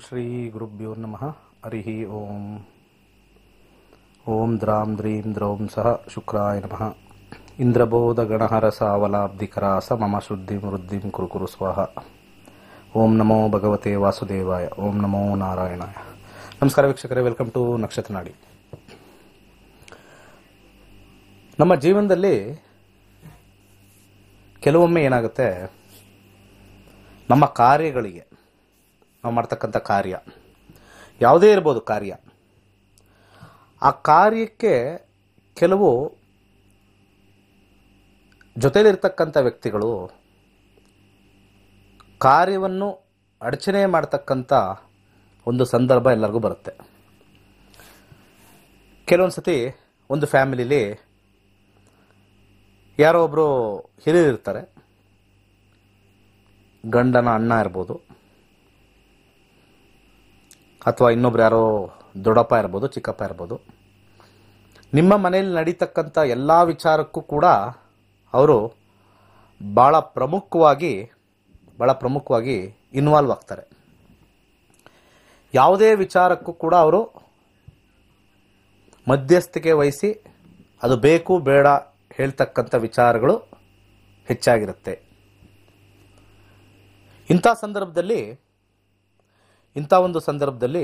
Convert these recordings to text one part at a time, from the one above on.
ಶ್ರೀ ಗುರುಭ್ಯೋ ನಮಃ ಹರಿ ಓಂ ಓಂ ದ್ರಾಂ ದ್ರೀಂ ದ್ರೌಂ ಸಹ ಶುಕ್ರಾಯ ನಮಃ ಇಂದ್ರಬೋಧ ಗಣಹರ ಸಾವಲಾಬ್ಧಿಕರಾಸ ಮಮ ಶುದ್ಧಿಂ ವೃದ್ಧಿಂ ಕುರು ಕುರು ಸ್ವಾಹ ಓಂ ನಮೋ ಭಗವತೆ ವಾಸುದೇವಾಯ ಓಂ ನಮೋ ನಾರಾಯಣಾಯ ನಮಸ್ಕಾರ ವೀಕ್ಷಕರೇ ವೆಲ್ಕಮ್ ಟು ನಕ್ಷತ್ರ ನಾಡಿ ನಮ್ಮ ಜೀವನದಲ್ಲಿ ಕೆಲವೊಮ್ಮೆ ಏನಾಗುತ್ತೆ ನಮ್ಮ ಕಾರ್ಯಗಳಿಗೆ ನಾವು ಮಾಡ್ತಕ್ಕಂಥ ಕಾರ್ಯ ಯಾವುದೇ ಇರ್ಬೋದು ಕಾರ್ಯ ಆ ಕಾರ್ಯಕ್ಕೆ ಕೆಲವು ಜೊತೆಲಿರ್ತಕ್ಕಂಥ ವ್ಯಕ್ತಿಗಳು ಕಾರ್ಯವನ್ನು ಅಡಚಣೆ ಮಾಡ್ತಕ್ಕಂಥ ಒಂದು ಸಂದರ್ಭ ಎಲ್ಲರಿಗೂ ಬರುತ್ತೆ ಕೆಲವೊಂದು ಸತಿ ಒಂದು ಫ್ಯಾಮಿಲಿಲಿ ಯಾರೋ ಒಬ್ಬರು ಹಿರಿಯರಿರ್ತಾರೆ ಗಂಡನ ಅಣ್ಣ ಇರ್ಬೋದು ಅಥವಾ ಇನ್ನೊಬ್ರು ಯಾರೋ ದೊಡ್ಡಪ್ಪ ಇರ್ಬೋದು ಚಿಕ್ಕಪ್ಪ ಇರ್ಬೋದು ನಿಮ್ಮ ಮನೆಯಲ್ಲಿ ನಡೀತಕ್ಕಂಥ ಎಲ್ಲ ವಿಚಾರಕ್ಕೂ ಕೂಡ ಅವರು ಭಾಳ ಪ್ರಮುಖವಾಗಿ ಭಾಳ ಪ್ರಮುಖವಾಗಿ ಇನ್ವಾಲ್ವ್ ಆಗ್ತಾರೆ ಯಾವುದೇ ವಿಚಾರಕ್ಕೂ ಕೂಡ ಅವರು ಮಧ್ಯಸ್ಥಿಕೆ ವಹಿಸಿ ಅದು ಬೇಕು ಬೇಡ ಹೇಳ್ತಕ್ಕಂಥ ವಿಚಾರಗಳು ಹೆಚ್ಚಾಗಿರುತ್ತೆ ಇಂಥ ಸಂದರ್ಭದಲ್ಲಿ ಇಂಥ ಒಂದು ಸಂದರ್ಭದಲ್ಲಿ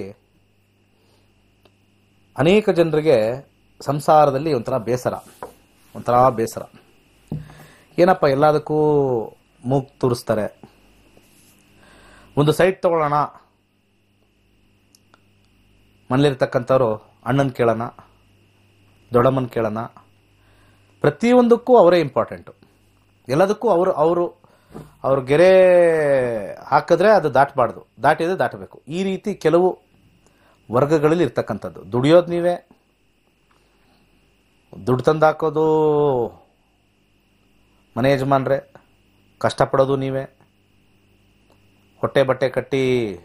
ಅನೇಕ ಜನರಿಗೆ ಸಂಸಾರದಲ್ಲಿ ಒಂಥರ ಬೇಸರ ಒಂಥರ ಬೇಸರ ಏನಪ್ಪ ಎಲ್ಲದಕ್ಕೂ ಮೂಗ್ ತೂರಿಸ್ತಾರೆ ಒಂದು ಸೈಟ್ ತಗೊಳ್ಳೋಣ ಮನೇಲಿರ್ತಕ್ಕಂಥವ್ರು ಅಣ್ಣನ ಕೇಳೋಣ ದೊಡ್ಡಮ್ಮನ ಕೇಳೋಣ ಪ್ರತಿಯೊಂದಕ್ಕೂ ಅವರೇ ಇಂಪಾರ್ಟೆಂಟು ಎಲ್ಲದಕ್ಕೂ ಅವರು ಅವರು ಅವ್ರ ಗೆರೆ ಹಾಕಿದ್ರೆ ಅದು ದಾಟಬಾರ್ದು ದಾಟಿದ್ರೆ ದಾಟಬೇಕು ಈ ರೀತಿ ಕೆಲವು ವರ್ಗಗಳಲ್ಲಿ ಇರ್ತಕ್ಕಂಥದ್ದು ದುಡಿಯೋದು ನೀವೇ ದುಡ್ಡು ತಂದು ಹಾಕೋದು ಮನೆ ಯಜಮಾನ್ರೆ ಕಷ್ಟಪಡೋದು ನೀವೇ ಹೊಟ್ಟೆ ಬಟ್ಟೆ ಕಟ್ಟಿ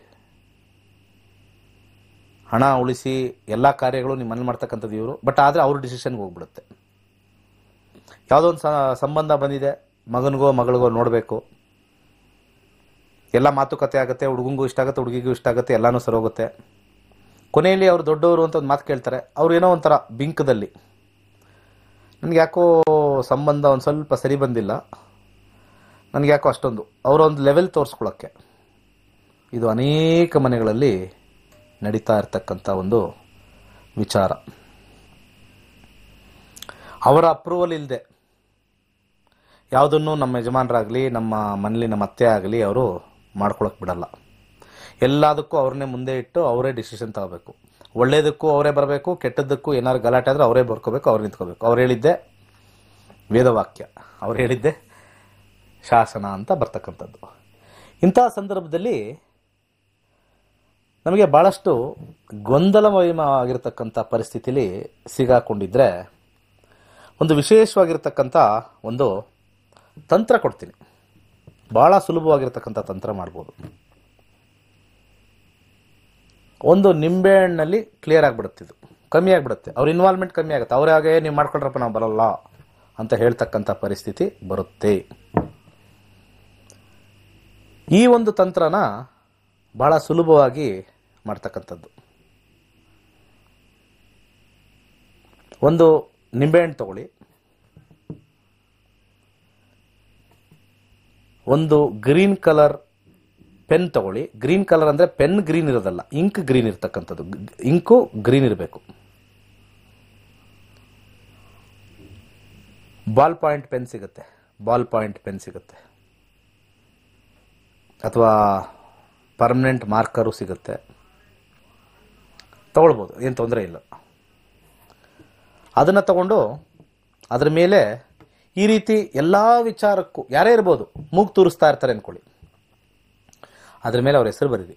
ಹಣ ಉಳಿಸಿ ಎಲ್ಲ ಕಾರ್ಯಗಳು ನಿಮ್ಮ ಮನೇಲಿ ಮಾಡ್ತಕ್ಕಂಥದ್ದು ಇವರು ಬಟ್ ಆದರೆ ಅವ್ರ ಡಿಸಿಷನ್ಗೆ ಹೋಗ್ಬಿಡುತ್ತೆ ಯಾವುದೋ ಒಂದು ಸಂಬಂಧ ಬಂದಿದೆ ಮಗನಿಗೋ ಮಗಳಿಗೋ ನೋಡಬೇಕು ಎಲ್ಲ ಮಾತುಕತೆ ಆಗುತ್ತೆ ಹುಡುಗಂಗೂ ಇಷ್ಟ ಆಗುತ್ತೆ ಹುಡುಗಿಗೂ ಇಷ್ಟ ಆಗುತ್ತೆ ಎಲ್ಲನೂ ಸರೋಗುತ್ತೆ ಕೊನೆಯಲ್ಲಿ ಅವರು ದೊಡ್ಡವರು ಅಂತ ಒಂದು ಮಾತು ಕೇಳ್ತಾರೆ ಅವ್ರು ಏನೋ ಒಂಥರ ಬಿಂಕದಲ್ಲಿ ನನಗೆ ಯಾಕೋ ಸಂಬಂಧ ಒಂದು ಸ್ವಲ್ಪ ಸರಿ ಬಂದಿಲ್ಲ ನನಗೆ ಯಾಕೋ ಅಷ್ಟೊಂದು ಅವರ ಒಂದು ಲೆವೆಲ್ ತೋರಿಸ್ಕೊಳ್ಳೋಕ್ಕೆ ಇದು ಅನೇಕ ಮನೆಗಳಲ್ಲಿ ನಡೀತಾ ಇರ್ತಕ್ಕಂಥ ಒಂದು ವಿಚಾರ ಅವರ ಅಪ್ರೂವಲ್ ಇಲ್ಲದೆ ಯಾವುದನ್ನು ನಮ್ಮ ಯಜಮಾನರಾಗಲಿ ನಮ್ಮ ಮನೇಲಿ ನಮ್ಮ ಅತ್ತೆ ಆಗಲಿ ಅವರು ಮಾಡ್ಕೊಳಕ್ಕೆ ಬಿಡಲ್ಲ ಎಲ್ಲದಕ್ಕೂ ಅವ್ರನ್ನೇ ಮುಂದೆ ಇಟ್ಟು ಅವರೇ ಡಿಸಿಷನ್ ತಗೋಬೇಕು ಒಳ್ಳೇದಕ್ಕೂ ಅವರೇ ಬರಬೇಕು ಕೆಟ್ಟದ್ದಕ್ಕೂ ಏನಾದ್ರು ಗಲಾಟೆ ಆದರೆ ಅವರೇ ಬರ್ಕೋಬೇಕು ಅವ್ರು ನಿಂತ್ಕೋಬೇಕು ಅವ್ರು ಹೇಳಿದ್ದೆ ವೇದವಾಕ್ಯ ಅವ್ರು ಹೇಳಿದ್ದೆ ಶಾಸನ ಅಂತ ಬರ್ತಕ್ಕಂಥದ್ದು ಇಂತಹ ಸಂದರ್ಭದಲ್ಲಿ ನಮಗೆ ಭಾಳಷ್ಟು ಗೊಂದಲಮಯವಾಗಿರ್ತಕ್ಕಂಥ ಪರಿಸ್ಥಿತಿಲಿ ಸಿಗಾಕೊಂಡಿದ್ರೆ ಒಂದು ವಿಶೇಷವಾಗಿರ್ತಕ್ಕಂಥ ಒಂದು ತಂತ್ರ ಕೊಡ್ತೀನಿ ಭಾಳ ಸುಲಭವಾಗಿರ್ತಕ್ಕಂಥ ತಂತ್ರ ಮಾಡ್ಬೋದು ಒಂದು ನಿಂಬೆಹಣ್ಣಲ್ಲಿ ಕ್ಲಿಯರ್ ಆಗಿಬಿಡುತ್ತೆ ಇದು ಕಮ್ಮಿ ಆಗಿಬಿಡುತ್ತೆ ಅವ್ರ ಇನ್ವಾಲ್ವ್ಮೆಂಟ್ ಕಮ್ಮಿ ಆಗುತ್ತೆ ಅವರಾಗೆ ನೀವು ಮಾಡ್ಕೊಳ್ರಪ್ಪ ನಾವು ಬರಲ್ಲ ಅಂತ ಹೇಳ್ತಕ್ಕಂಥ ಪರಿಸ್ಥಿತಿ ಬರುತ್ತೆ ಈ ಒಂದು ತಂತ್ರನ ಬಹಳ ಸುಲಭವಾಗಿ ಮಾಡ್ತಕ್ಕಂಥದ್ದು ಒಂದು ನಿಂಬೆಹಣ್ಣು ತಗೊಳ್ಳಿ ಒಂದು ಗ್ರೀನ್ ಕಲರ್ ಪೆನ್ ತಗೊಳ್ಳಿ ಗ್ರೀನ್ ಕಲರ್ ಅಂದರೆ ಪೆನ್ ಗ್ರೀನ್ ಇರೋದಲ್ಲ ಇಂಕ್ ಗ್ರೀನ್ ಇರ್ತಕ್ಕಂಥದ್ದು ಇಂಕು ಗ್ರೀನ್ ಇರಬೇಕು ಬಾಲ್ ಪಾಯಿಂಟ್ ಪೆನ್ ಸಿಗುತ್ತೆ ಬಾಲ್ ಪಾಯಿಂಟ್ ಪೆನ್ ಸಿಗುತ್ತೆ ಅಥವಾ ಪರ್ಮನೆಂಟ್ ಮಾರ್ಕರು ಸಿಗುತ್ತೆ ತಗೊಳ್ಬೋದು ಏನು ತೊಂದರೆ ಇಲ್ಲ ಅದನ್ನು ತಗೊಂಡು ಅದರ ಮೇಲೆ ಈ ರೀತಿ ಎಲ್ಲ ವಿಚಾರಕ್ಕೂ ಯಾರೇ ಇರ್ಬೋದು ಮೂಗು ತೂರಿಸ್ತಾ ಇರ್ತಾರೆ ಅಂದ್ಕೊಳ್ಳಿ ಅದ್ರ ಮೇಲೆ ಅವ್ರ ಹೆಸರು ಬರೀರಿ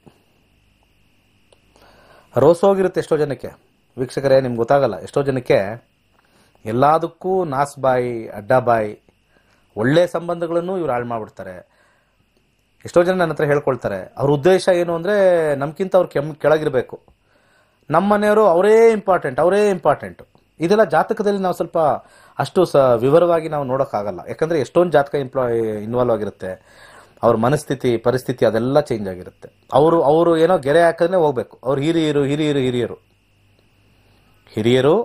ರೋಸೋಗಿರುತ್ತೆ ಎಷ್ಟೋ ಜನಕ್ಕೆ ವೀಕ್ಷಕರೇ ನಿಮ್ಗೆ ಗೊತ್ತಾಗಲ್ಲ ಎಷ್ಟೋ ಜನಕ್ಕೆ ಎಲ್ಲದಕ್ಕೂ ನಾಸ್ ಬಾಯಿ ಅಡ್ಡ ಬಾಯಿ ಒಳ್ಳೆ ಸಂಬಂಧಗಳನ್ನು ಇವ್ರು ಹಾಳು ಮಾಡಿಬಿಡ್ತಾರೆ ಎಷ್ಟೋ ಜನ ನನ್ನ ಹತ್ರ ಹೇಳ್ಕೊಳ್ತಾರೆ ಅವ್ರ ಉದ್ದೇಶ ಏನು ಅಂದರೆ ನಮ್ಗಿಂತ ಅವ್ರು ಕೆಮ್ ಕೆಳಗಿರಬೇಕು ನಮ್ಮ ಮನೆಯವರು ಅವರೇ ಇಂಪಾರ್ಟೆಂಟ್ ಅವರೇ ಇಂಪಾರ್ಟೆಂಟು ಇದೆಲ್ಲ ಜಾತಕದಲ್ಲಿ ನಾವು ಸ್ವಲ್ಪ ಅಷ್ಟು ಸ ವಿವರವಾಗಿ ನಾವು ನೋಡೋಕ್ಕಾಗಲ್ಲ ಯಾಕಂದರೆ ಎಷ್ಟೊಂದು ಜಾತಕ ಇಂಪ್ಲಾಯ್ ಇನ್ವಾಲ್ವ್ ಆಗಿರುತ್ತೆ ಅವ್ರ ಮನಸ್ಥಿತಿ ಪರಿಸ್ಥಿತಿ ಅದೆಲ್ಲ ಚೇಂಜ್ ಆಗಿರುತ್ತೆ ಅವರು ಅವರು ಏನೋ ಗೆರೆ ಹಾಕಿದ್ರೆ ಹೋಗ್ಬೇಕು ಅವ್ರು ಹಿರಿಯರು ಹಿರಿಯರು ಹಿರಿಯರು ಹಿರಿಯರು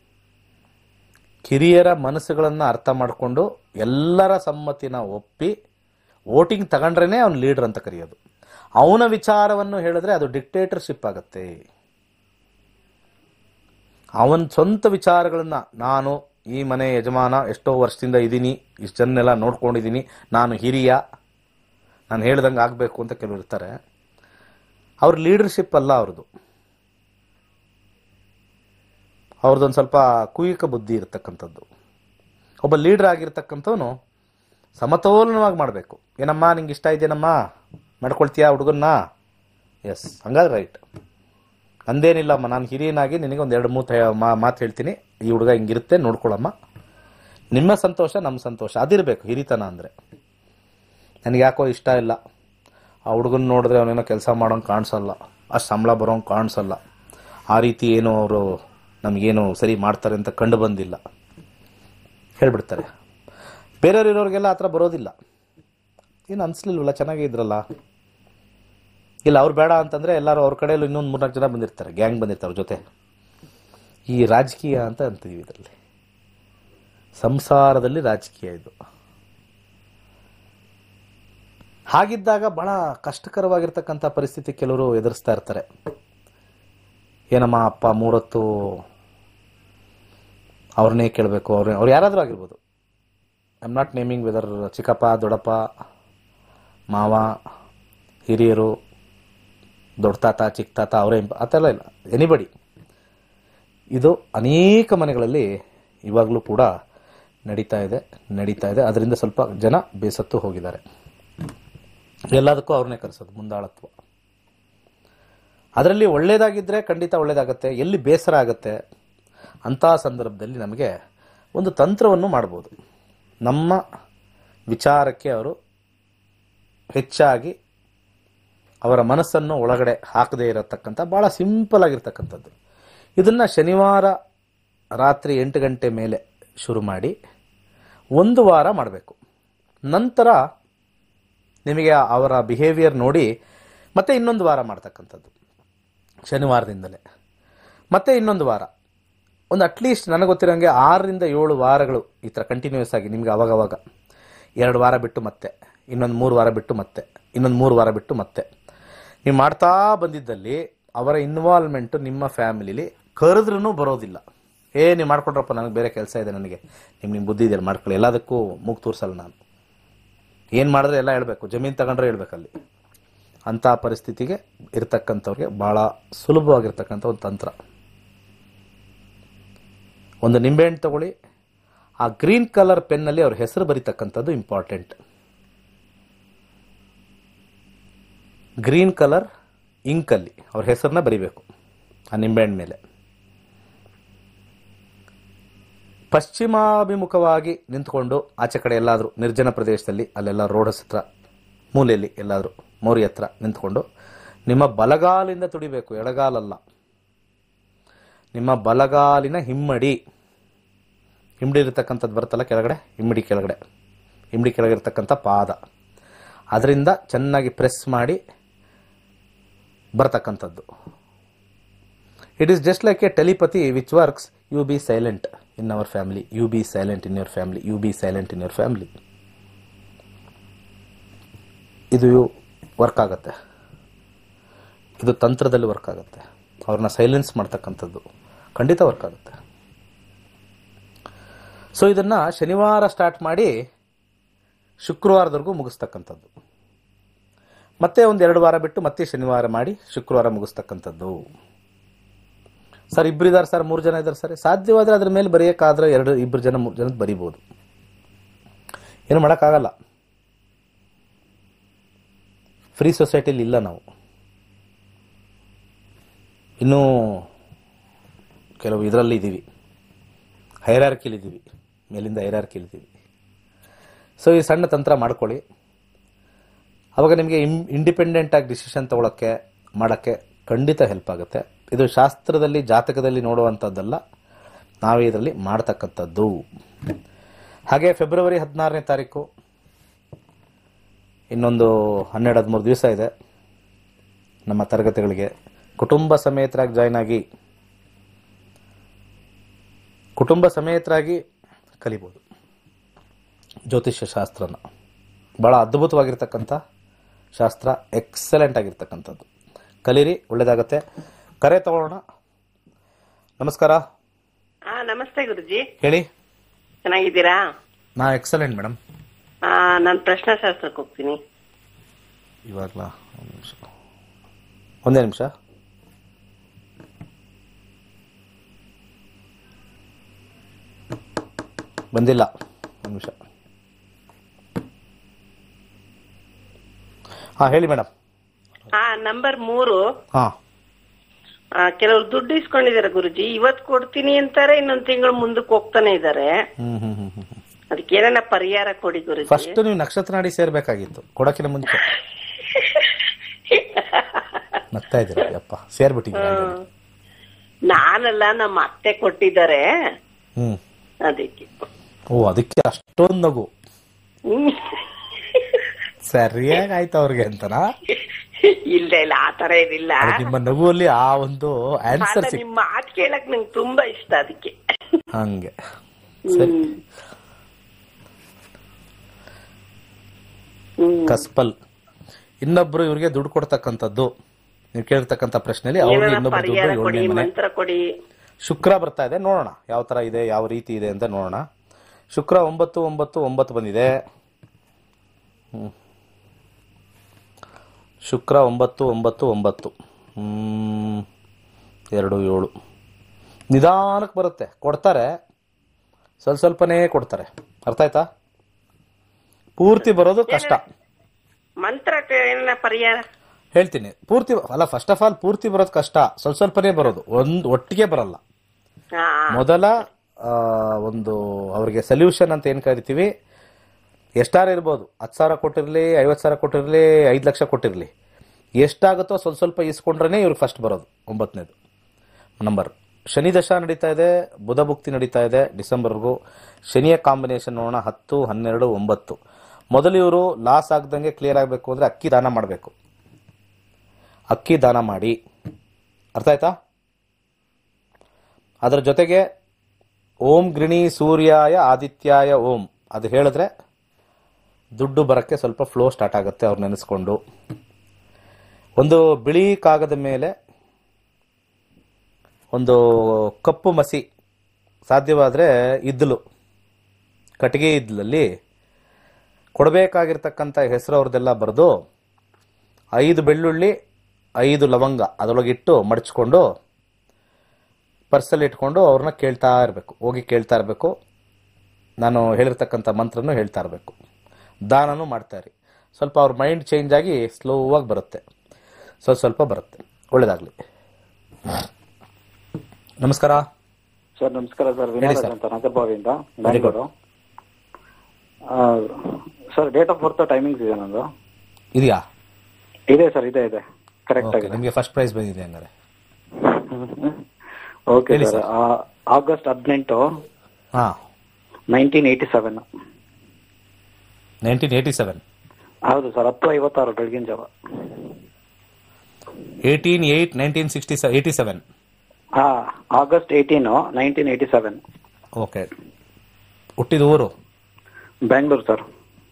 ಕಿರಿಯರ ಮನಸ್ಸುಗಳನ್ನು ಅರ್ಥ ಮಾಡಿಕೊಂಡು ಎಲ್ಲರ ಸಮ್ಮತಿನ ಒಪ್ಪಿ ವೋಟಿಂಗ್ ತಗೊಂಡ್ರೇನೆ ಅವ್ನು ಲೀಡರ್ ಅಂತ ಕರೆಯೋದು ಅವನ ವಿಚಾರವನ್ನು ಹೇಳಿದ್ರೆ ಅದು ಡಿಕ್ಟೇಟರ್ಶಿಪ್ ಆಗುತ್ತೆ ಅವನ ಸ್ವಂತ ವಿಚಾರಗಳನ್ನ ನಾನು ಈ ಮನೆ ಯಜಮಾನ ಎಷ್ಟೋ ವರ್ಷದಿಂದ ಇದ್ದೀನಿ ಇಷ್ಟು ಜನನ್ನೆಲ್ಲ ನೋಡ್ಕೊಂಡಿದ್ದೀನಿ ನಾನು ಹಿರಿಯ ನಾನು ಹೇಳ್ದಂಗೆ ಆಗಬೇಕು ಅಂತ ಕೆಲವರು ಇರ್ತಾರೆ ಅವ್ರ ಲೀಡರ್ಶಿಪ್ ಅಲ್ಲ ಅವ್ರದ್ದು ಅವ್ರದ್ದೊಂದು ಸ್ವಲ್ಪ ಕುಯಿಕ ಬುದ್ಧಿ ಇರತಕ್ಕಂಥದ್ದು ಒಬ್ಬ ಲೀಡರ್ ಆಗಿರ್ತಕ್ಕಂಥವನು ಸಮತೋಲನವಾಗಿ ಮಾಡಬೇಕು ಏನಮ್ಮ ನಿಂಗೆ ಇಷ್ಟ ಇದೆಯೇನಮ್ಮ ಮಾಡ್ಕೊಳ್ತೀಯಾ ಹುಡುಗನ್ನ ಎಸ್ ಹಂಗಾದ್ರೆ ರೈಟ್ ನಂದೇನಿಲ್ಲಮ್ಮ ನಾನು ಹಿರಿಯನಾಗಿ ನಿನಗೆ ಒಂದು ಎರಡು ಮೂರು ಮಾತು ಹೇಳ್ತೀನಿ ಈ ಹುಡುಗ ಹಿಂಗಿರುತ್ತೆ ನೋಡ್ಕೊಳಮ್ಮ ನಿಮ್ಮ ಸಂತೋಷ ನಮ್ಮ ಸಂತೋಷ ಅದಿರಬೇಕು ಹಿರಿತನ ಅಂದರೆ ನನಗೆ ಯಾಕೋ ಇಷ್ಟ ಇಲ್ಲ ಆ ಹುಡುಗನ ನೋಡಿದ್ರೆ ಅವನೇನೋ ಕೆಲಸ ಮಾಡೋಂಗೆ ಕಾಣಿಸಲ್ಲ ಅಷ್ಟು ಸಂಬಳ ಬರೋಂಗೆ ಕಾಣಿಸಲ್ಲ ಆ ರೀತಿ ಏನೋ ಅವರು ನಮಗೇನು ಸರಿ ಮಾಡ್ತಾರೆ ಅಂತ ಕಂಡು ಬಂದಿಲ್ಲ ಹೇಳ್ಬಿಡ್ತಾರೆ ಬೇರೆಯವ್ರು ಇರೋರಿಗೆಲ್ಲ ಆ ಥರ ಬರೋದಿಲ್ಲ ಏನು ಅನಿಸ್ಲಿಲ್ವಲ್ಲ ಚೆನ್ನಾಗೇ ಇದ್ರಲ್ಲ ಇಲ್ಲ ಅವ್ರು ಬೇಡ ಅಂತಂದರೆ ಎಲ್ಲರೂ ಅವ್ರ ಕಡೆಯಲ್ಲೂ ಇನ್ನೊಂದು ಮೂರ್ನಾಲ್ಕು ಜನ ಬಂದಿರ್ತಾರೆ ಗ್ಯಾಂಗ್ ಬಂದಿರ್ತಾರೆ ಅವ್ರ ಜೊತೆ ಈ ರಾಜಕೀಯ ಅಂತ ಅಂತೀವಿ ಇದರಲ್ಲಿ ಸಂಸಾರದಲ್ಲಿ ರಾಜಕೀಯ ಇದು ಹಾಗಿದ್ದಾಗ ಬಹಳ ಕಷ್ಟಕರವಾಗಿರ್ತಕ್ಕಂಥ ಪರಿಸ್ಥಿತಿ ಕೆಲವರು ಎದುರಿಸ್ತಾ ಇರ್ತಾರೆ ಏನಮ್ಮ ಅಪ್ಪ ಮೂರೊತ್ತು ಅವ್ರನ್ನೇ ಕೇಳಬೇಕು ಅವ್ರ ಅವ್ರು ಯಾರಾದರೂ ಆಗಿರ್ಬೋದು I am not naming whether ಚಿಕ್ಕಪ್ಪ ದೊಡ್ಡಪ್ಪ ಮಾವ ಹಿರಿಯರು ದೊಡ್ಡ ತಾತ ಚಿಕ್ಕ ತಾತ ಅವರೇ ಆ ಥರ ಇಲ್ಲ ಎನಿಬಡಿ ಇದು ಅನೇಕ ಮನೆಗಳಲ್ಲಿ ಇವಾಗಲೂ ಕೂಡ ನಡೀತಾ ಇದೆ ನಡೀತಾ ಇದೆ ಅದರಿಂದ ಸ್ವಲ್ಪ ಜನ ಬೇಸತ್ತು ಹೋಗಿದ್ದಾರೆ ಎಲ್ಲದಕ್ಕೂ ಅವ್ರನ್ನೇ ಕರೆಸೋದು ಮುಂದಾಳತ್ವ ಅದರಲ್ಲಿ ಒಳ್ಳೇದಾಗಿದ್ದರೆ ಖಂಡಿತ ಒಳ್ಳೇದಾಗತ್ತೆ ಎಲ್ಲಿ ಬೇಸರ ಆಗುತ್ತೆ ಅಂಥ ಸಂದರ್ಭದಲ್ಲಿ ನಮಗೆ ಒಂದು ತಂತ್ರವನ್ನು ಮಾಡ್ಬೋದು ನಮ್ಮ ವಿಚಾರಕ್ಕೆ ಅವರು ಹೆಚ್ಚಾಗಿ ಅವರ ಮನಸ್ಸನ್ನು ಒಳಗಡೆ ಹಾಕದೇ ಇರತಕ್ಕಂಥ ಭಾಳ ಸಿಂಪಲ್ ಆಗಿರ್ತಕ್ಕಂಥದ್ದು ಇದನ್ನು ಶನಿವಾರ ರಾತ್ರಿ ಎಂಟು ಗಂಟೆ ಮೇಲೆ ಶುರು ಮಾಡಿ ಒಂದು ವಾರ ಮಾಡಬೇಕು ನಂತರ ನಿಮಗೆ ಅವರ ಬಿಹೇವಿಯರ್ ನೋಡಿ ಮತ್ತೆ ಇನ್ನೊಂದು ವಾರ ಮಾಡ್ತಕ್ಕಂಥದ್ದು ಶನಿವಾರದಿಂದಲೇ ಮತ್ತೆ ಇನ್ನೊಂದು ವಾರ ಒಂದು ಅಟ್ಲೀಸ್ಟ್ ನನಗೆ ಗೊತ್ತಿರೋಂಗೆ ಆರರಿಂದ ಏಳು ವಾರಗಳು ಈ ಥರ ಕಂಟಿನ್ಯೂಸ್ ಆಗಿ ನಿಮಗೆ ಅವಾಗವಾಗ ಎರಡು ವಾರ ಬಿಟ್ಟು ಮತ್ತೆ ಇನ್ನೊಂದು ಮೂರು ವಾರ ಬಿಟ್ಟು ಮತ್ತೆ ಇನ್ನೊಂದು ಮೂರು ವಾರ ಬಿಟ್ಟು ಮತ್ತೆ ನೀವು ಮಾಡ್ತಾ ಬಂದಿದ್ದಲ್ಲಿ ಅವರ ಇನ್ವಾಲ್ವ್ಮೆಂಟು ನಿಮ್ಮ ಫ್ಯಾಮಿಲಿಲಿ ಕರೆದ್ರೂ ಬರೋದಿಲ್ಲ ಏ ನೀವು ಮಾಡ್ಕೊಡ್ರಪ್ಪ ನನಗೆ ಬೇರೆ ಕೆಲಸ ಇದೆ ನನಗೆ ನಿಮ್ಮ ನಿಮ್ಮ ಬುದ್ಧಿ ಇದೆಯಲ್ಲ ಮಾಡ್ಕೊಳ್ಳಿ ಎಲ್ಲದಕ್ಕೂ ಮೂಗು ತೋರಿಸಲ್ಲ ನಾನು ಏನು ಮಾಡಿದ್ರೆ ಎಲ್ಲ ಹೇಳ್ಬೇಕು ಜಮೀನು ತಗೊಂಡ್ರೆ ಹೇಳ್ಬೇಕಲ್ಲಿ ಅಂಥ ಪರಿಸ್ಥಿತಿಗೆ ಇರ್ತಕ್ಕಂಥವ್ರಿಗೆ ಭಾಳ ಸುಲಭವಾಗಿರ್ತಕ್ಕಂಥ ಒಂದು ತಂತ್ರ ಒಂದು ನಿಂಬೆಹಣ್ಣು ತಗೊಳ್ಳಿ ಆ ಗ್ರೀನ್ ಕಲರ್ ಪೆನ್ನಲ್ಲಿ ಅವ್ರ ಹೆಸರು ಬರೀತಕ್ಕಂಥದ್ದು ಇಂಪಾರ್ಟೆಂಟ್ ಗ್ರೀನ್ ಕಲರ್ ಇಂಕಲ್ಲಿ ಅವ್ರ ಹೆಸರನ್ನ ಬರಿಬೇಕು ಆ ನಿಂಬೆಹಣ್ಣು ಮೇಲೆ ಪಶ್ಚಿಮಾಭಿಮುಖವಾಗಿ ನಿಂತ್ಕೊಂಡು ಆಚೆ ಕಡೆ ಎಲ್ಲಾದರೂ ನಿರ್ಜನ ಪ್ರದೇಶದಲ್ಲಿ ಅಲ್ಲೆಲ್ಲ ರೋಡ್ ಹತ್ರ ಮೂಲೆಯಲ್ಲಿ ಎಲ್ಲಾದರೂ ಮೋರಿ ಹತ್ರ ನಿಂತ್ಕೊಂಡು ನಿಮ್ಮ ಬಲಗಾಲಿಂದ ತುಡಿಬೇಕು ಎಡಗಾಲಲ್ಲ ನಿಮ್ಮ ಬಲಗಾಲಿನ ಹಿಮ್ಮಡಿ ಹಿಮ್ಮಡಿ ಇರತಕ್ಕಂಥದ್ದು ಬರುತ್ತಲ್ಲ ಕೆಳಗಡೆ ಹಿಮ್ಮಡಿ ಕೆಳಗಡೆ ಹಿಮ್ಮಡಿ ಕೆಳಗೆ ಇರತಕ್ಕಂಥ ಪಾದ ಅದರಿಂದ ಚೆನ್ನಾಗಿ ಪ್ರೆಸ್ ಮಾಡಿ ಬರ್ತಕ್ಕಂಥದ್ದು it is just like a telepathy which works you be silent in our family you be silent in your family you be silent in your family ಇದು ವರ್ಕ್ ಆಗುತ್ತೆ ಇದು ತಂತ್ರದಲ್ಲಿ ವರ್ಕ್ ಆಗುತ್ತೆ ಅವ್ರನ್ನ ಸೈಲೆನ್ಸ್ ಮಾಡ್ತಕ್ಕಂಥದ್ದು ಖಂಡಿತ ವರ್ಕ್ ಆಗುತ್ತೆ ಸೊ ಇದನ್ನು ಶನಿವಾರ ಸ್ಟಾರ್ಟ್ ಮಾಡಿ ಶುಕ್ರವಾರದವರೆಗೂ ಮುಗಿಸ್ತಕ್ಕಂಥದ್ದು ಮತ್ತೆ ಒಂದು ಎರಡು ವಾರ ಬಿಟ್ಟು ಮತ್ತೆ ಶನಿವಾರ ಮಾಡಿ ಶುಕ್ರವಾರ ಮುಗಿಸ್ತಕ್ಕಂಥದ್ದು ಸರ್ ಇಬ್ರು ಇದ್ದಾರೆ ಸರ್ ಮೂರು ಜನ ಇದ್ದಾರೆ ಸರ್ ಸಾಧ್ಯವಾದರೆ ಅದ್ರ ಮೇಲೆ ಬರೆಯೋಕ್ಕಾದ್ರೆ ಎರಡು ಇಬ್ಬರು ಜನ ಮೂರು ಜನದ ಬರಿಬೋದು ಏನು ಮಾಡೋಕ್ಕಾಗಲ್ಲ ಫ್ರೀ ಸೊಸೈಟಿಲಿ ಇಲ್ಲ ನಾವು ಇನ್ನೂ ಕೆಲವು ಇದರಲ್ಲಿ ಇದ್ದೀವಿ ಹೈರಾರ್ಕಿಲಿ ಇದ್ದೀವಿ ಮೇಲಿಂದ ಹೈರಾರ್ಕಿಲಿ ಇದ್ದೀವಿ ಸೊ ಈ ಸಣ್ಣ ತಂತ್ರ ಮಾಡ್ಕೊಳ್ಳಿ ಅವಾಗ ನಿಮಗೆ ಇಮ್ ಇಂಡಿಪೆಂಡೆಂಟಾಗಿ ಡಿಸಿಷನ್ ತೊಗೊಳಕ್ಕೆ ಮಾಡೋಕ್ಕೆ ಖಂಡಿತ ಹೆಲ್ಪ್ ಆಗುತ್ತೆ ಇದು ಶಾಸ್ತ್ರದಲ್ಲಿ ಜಾತಕದಲ್ಲಿ ನೋಡುವಂಥದ್ದಲ್ಲ ನಾವೇ ಇದರಲ್ಲಿ ಮಾಡ್ತಕ್ಕಂಥದ್ದು ಹಾಗೆ ಫೆಬ್ರವರಿ ಹದಿನಾರನೇ ತಾರೀಕು ಇನ್ನೊಂದು ಹನ್ನೆರಡು ಹದಿಮೂರು ದಿವಸ ಇದೆ ನಮ್ಮ ತರಗತಿಗಳಿಗೆ ಕುಟುಂಬ ಸಮೇತರಾಗಿ ಜಾಯ್ನ್ ಆಗಿ ಕುಟುಂಬ ಸಮೇತರಾಗಿ ಕಲಿಬೋದು ಜ್ಯೋತಿಷ್ಯ ಶಾಸ್ತ್ರನ ಭಾಳ ಅದ್ಭುತವಾಗಿರ್ತಕ್ಕಂಥ ಶಾಸ್ತ್ರ ಎಕ್ಸಲೆಂಟ್ ಆಗಿರ್ತಕ್ಕಂಥದ್ದು ಕಲೀರಿ ಒಳ್ಳೇದಾಗತ್ತೆ ಕರೆ ತಗೊಳ್ಳೋಣ ನಮಸ್ಕಾರ ಹಾ ನಮಸ್ತೆ ಗುರುಜಿ ಹೇಳಿ ಚೆನ್ನಾಗಿದ್ದೀರಾ ನಾ ಎಕ್ಸಲೆಂಟ್ ಮೇಡಮ್ ಆ, ನಾನ್ ಪ್ರಶ್ನಾಶಾಸ್ತ್ರಕ್ಕೆ ಹೋಗ್ತೀನಿ ಇವಾಗಲಾ ಒಂದು ನಿಮಿಷ ಒಂದೇ ನಿಮಿಷ ಬಂದಿಲ್ಲ ಒಂದು ನಿಮಿಷ ಹಾಂ ಹೇಳಿ ಮೇಡಮ್ ಹಾ ನಂಬರ್ ಮೂರು ಹಾಂ ಆ, ಕೆಲವ್ರು ದುಡ್ಡು ಇಸ್ಕೊಂಡಿದ್ದಾರೆ ಗುರುಜಿ ಇವತ್ ಕೊಡ್ತೀನಿ ಅಂತಾರೆ ಇನ್ನೊಂದ್ ತಿಂಗಳು ಮುಂದಕ್ಕೆ ಹೋಗ್ತಾನೆ ಇದಾರೆ ಹ್ಞೂ ಹ್ಞೂ ಹ್ಞೂ ಹ್ಞೂ ಅದಕ್ಕೆ ಏನಾನ ಪರಿಹಾರ ಕೊಡಿ ಗುರುಜಿ ಫಸ್ಟ್ ನೀವು ನಕ್ಷತ್ರ ನಾಡಿ ಸೇರ್ಬೇಕಾಗಿತ್ತು ಕೊಡೋಕ್ಕಿಂತ ಮುಂಚೆ ನಗ್ತಾ ಇದ್ದೀರಾ ಯಪ್ಪ ಸೇರ್ಬಿಟ್ಟಿದ್ದೀರಾ already. ನಾನಲ್ಲ ನಮ್ಮ ಅತ್ತೆ ಕೊಟ್ಟಿದ್ದಾರೆ ಹ್ಮ್ ಅದಕ್ಕೆ ಓ ಅದಕ್ಕೆ ಅಷ್ಟೊಂದು ನಗು ಹ್ಮ್. ಸರಿಯಾಗಿ ಆಯ್ತು ಅವ್ರಿಗೆ ಅಂತನಾ ಇಲ್ಲ ಇಲ್ಲ ಆತರ ಏನಿಲ್ಲ ಅದು ನಿಮ್ಮ ನಗುವಲ್ಲಿ ಆ ಒಂದು ಆನ್ಸರ್ ಅಲ್ಲ, ಸಿಕ್ ನಿಮ್ ಮಾತ್ ಕೇಳಕ್ ನಂಗೆ ತುಂಬಾ ಇಷ್ಟ ಅದಕ್ಕೆ ಹಂಗೆ ಸರಿ ಹ್ಮ್. ಹ್ಮ್. ಕಸ್ಪಲ್ ಇನ್ನೊಬ್ರು ಇವ್ರಿಗೆ ದುಡ್ಡು ಕೊಡ್ತಕ್ಕಂಥದ್ದು ನೀವು ಕೇಳಿರ್ತಕ್ಕಂಥ ಪ್ರಶ್ನೆಯಲ್ಲಿ ಅವ್ರಿಗೆ ಏನಾನ ಇನ್ನೊಬ್ರು ದುಡ್ಡು ಪರಿಹಾರ ಕೊಡಿ ಏಳನೇ ಮನೆ ಮಂತ್ರ ಕೊಡಿ ಶುಕ್ರ ಬರ್ತಾ ಇದೆ ನೋಡೋಣ ಯಾವ ತರ ಇದೆ ಯಾವ ರೀತಿ ಇದೆ ಅಂತ ನೋಡೋಣ ಶುಕ್ರ ಒಂಬತ್ತು ಒಂಬತ್ತು ಒಂಬತ್ತು ಬಂದಿದೆ ಹ್ಮ್. ಶುಕ್ರ ಒಂಬತ್ತು ಒಂಬತ್ತು ಒಂಬತ್ತು ಹ್ಮ್. ಎರಡು ಏಳು ನಿಧಾನಕ್ಕೆ ಬರುತ್ತೆ ಕೊಡ್ತಾರೆ ಸ್ವಲ್ಪ ಸ್ವಲ್ಪನೇ ಕೊಡ್ತಾರೆ ಅರ್ಥ ಆಯ್ತಾ ಪೂರ್ತಿ ಬರೋದು ಕಷ್ಟ ಮಂತ್ರ ಏನ ಪರಿಹಾರ ಹೇಳ್ತೀನಿ ಪೂರ್ತಿ ಅಲ್ಲ ಫಸ್ಟ್ ಆಫ್ ಆಲ್ ಪೂರ್ತಿ ಬರೋದು ಕಷ್ಟ ಸ್ವಲ್ಪ ಸ್ವಲ್ಪನೇ ಬರೋದು ಒಂದು ಒಟ್ಟಿಗೆ ಬರಲ್ಲ ಹಾ ಮೊದಲ ಆ, ಒಂದು ಅವ್ರಿಗೆ ಸೊಲ್ಯೂಷನ್ ಅಂತ ಏನು ಕರಿತೀವಿ ಎಷ್ಟಾರು ಇರ್ಬೋದು ಹತ್ತು ಸಾವಿರ ಕೊಟ್ಟಿರಲಿ ಐವತ್ತು ಸಾವಿರ ಕೊಟ್ಟಿರಲಿ ಐದು ಲಕ್ಷ ಕೊಟ್ಟಿರಲಿ ಎಷ್ಟಾಗುತ್ತೋ ಸ್ವಲ್ಪ ಸ್ವಲ್ಪ ಇಸ್ಕೊಂಡ್ರೆ ಇವ್ರಿಗೆ ಫಸ್ಟ್ ಬರೋದು ಒಂಬತ್ತನೇದು ನಂಬರ್ ಶನಿ ದಶ ನಡೀತಾ ಇದೆ ಬುಧ ಭುಕ್ತಿ ನಡೀತಾ ಇದೆ ಡಿಸೆಂಬರ್ಗೂ ಶನಿಯ ಕಾಂಬಿನೇಷನ್ ನೋಡೋಣ ಹತ್ತು ಹನ್ನೆರಡು ಒಂಬತ್ತು ಮೊದಲು ಇವರು ಲಾಸ್ ಆಗ್ದಂಗೆ ಕ್ಲಿಯರ್ ಆಗಬೇಕು ಅಂದರೆ ಅಕ್ಕಿ ದಾನ ಮಾಡಬೇಕು ಅಕ್ಕಿ ದಾನ ಮಾಡಿ ಅರ್ಥ ಆಯ್ತಾ ಅದರ ಜೊತೆಗೆ ಓಂ ಗೃಣಿ ಸೂರ್ಯಾಯ ಆದಿತ್ಯಾಯ ಓಂ ಅದು ಹೇಳಿದ್ರೆ ದುಡ್ಡು ಬರೋಕ್ಕೆ ಸ್ವಲ್ಪ ಫ್ಲೋ ಸ್ಟಾರ್ಟ್ ಆಗುತ್ತೆ ಅವ್ರು ನೆನೆಸ್ಕೊಂಡು ಒಂದು ಬಿಳಿ ಕಾಗದ ಮೇಲೆ ಒಂದು ಕಪ್ಪು ಮಸಿ ಸಾಧ್ಯವಾದರೆ ಇದ್ದಲು ಕಟ್ಟಿಗೆ ಇದ್ಲಲ್ಲಿ ಕೊಡಬೇಕಾಗಿರ್ತಕ್ಕಂಥ ಹೆಸರು ಅವ್ರದ್ದೆಲ್ಲ ಬರೆದು ಐದು ಬೆಳ್ಳುಳ್ಳಿ ಐದು ಲವಂಗ ಅದರೊಳಗಿಟ್ಟು ಮಡಚ್ಕೊಂಡು ಪರ್ಸಲ್ಲಿ ಇಟ್ಕೊಂಡು ಅವ್ರನ್ನ ಕೇಳ್ತಾ ಇರಬೇಕು ಹೋಗಿ ಕೇಳ್ತಾ ಇರಬೇಕು ನಾನು ಹೇಳಿರ್ತಕ್ಕಂಥ ಮಂತ್ರನೂ ಹೇಳ್ತಾ ಇರಬೇಕು ದಾನನೂ ಮಾಡ್ತಾ ಇರಿ ಸ್ವಲ್ಪ ಅವ್ರ ಮೈಂಡ್ ಚೇಂಜ್ ಆಗಿ ಸ್ಲೋವಾಗಿ ಬರುತ್ತೆ ಸ್ವಲ್ಪ ಸ್ವಲ್ಪ ಬರುತ್ತೆ ಒಳ್ಳೇದಾಗಲಿ ನಮಸ್ಕಾರ ಸರ್ ನಮಸ್ಕಾರ ಸರ್ ಹೇಳಿ ವಿನೋದ್ ಸರ್. ಅಂತ ನಾಗರಬಾವಿಯಿಂದ Very good. ಬ್ಯಾಂಗ್ಳೂರು ಆ, sir date of birth timings ಇದೆ ನಂದು ಇದೆಯಾ ಇದೆ ಸರ್ ಇದೆ ಇದೆ ಕರೆಕ್ಟ್ ಓಕೆ ಆಗಿದೆ ನಿಮಗೆ ಫಸ್ಟ್ ಪ್ರೈಸ್ ಬಂದಿದೆ ಹಂಗಾರೆ ಓಕೆ ಹೇಳಿ ಸರ್ ಆಗಸ್ಟ್ ಹದಿನೆಂಟು ಹಾಂ nineteen eighty seven nineteen eighty seven ಹೌದು ಸರ್ ಹತ್ತು ಐವತ್ತಾರು ಬೆಳಗಿನ ಜಾವ eighteen eight nineteen sixty eighty seven ಹಾ August eighteen nineteen eighty seven okay ಹುಟ್ಟಿದ ಊರು ಬ್ಯಾಂಗ್ಳೂರು ಸರ್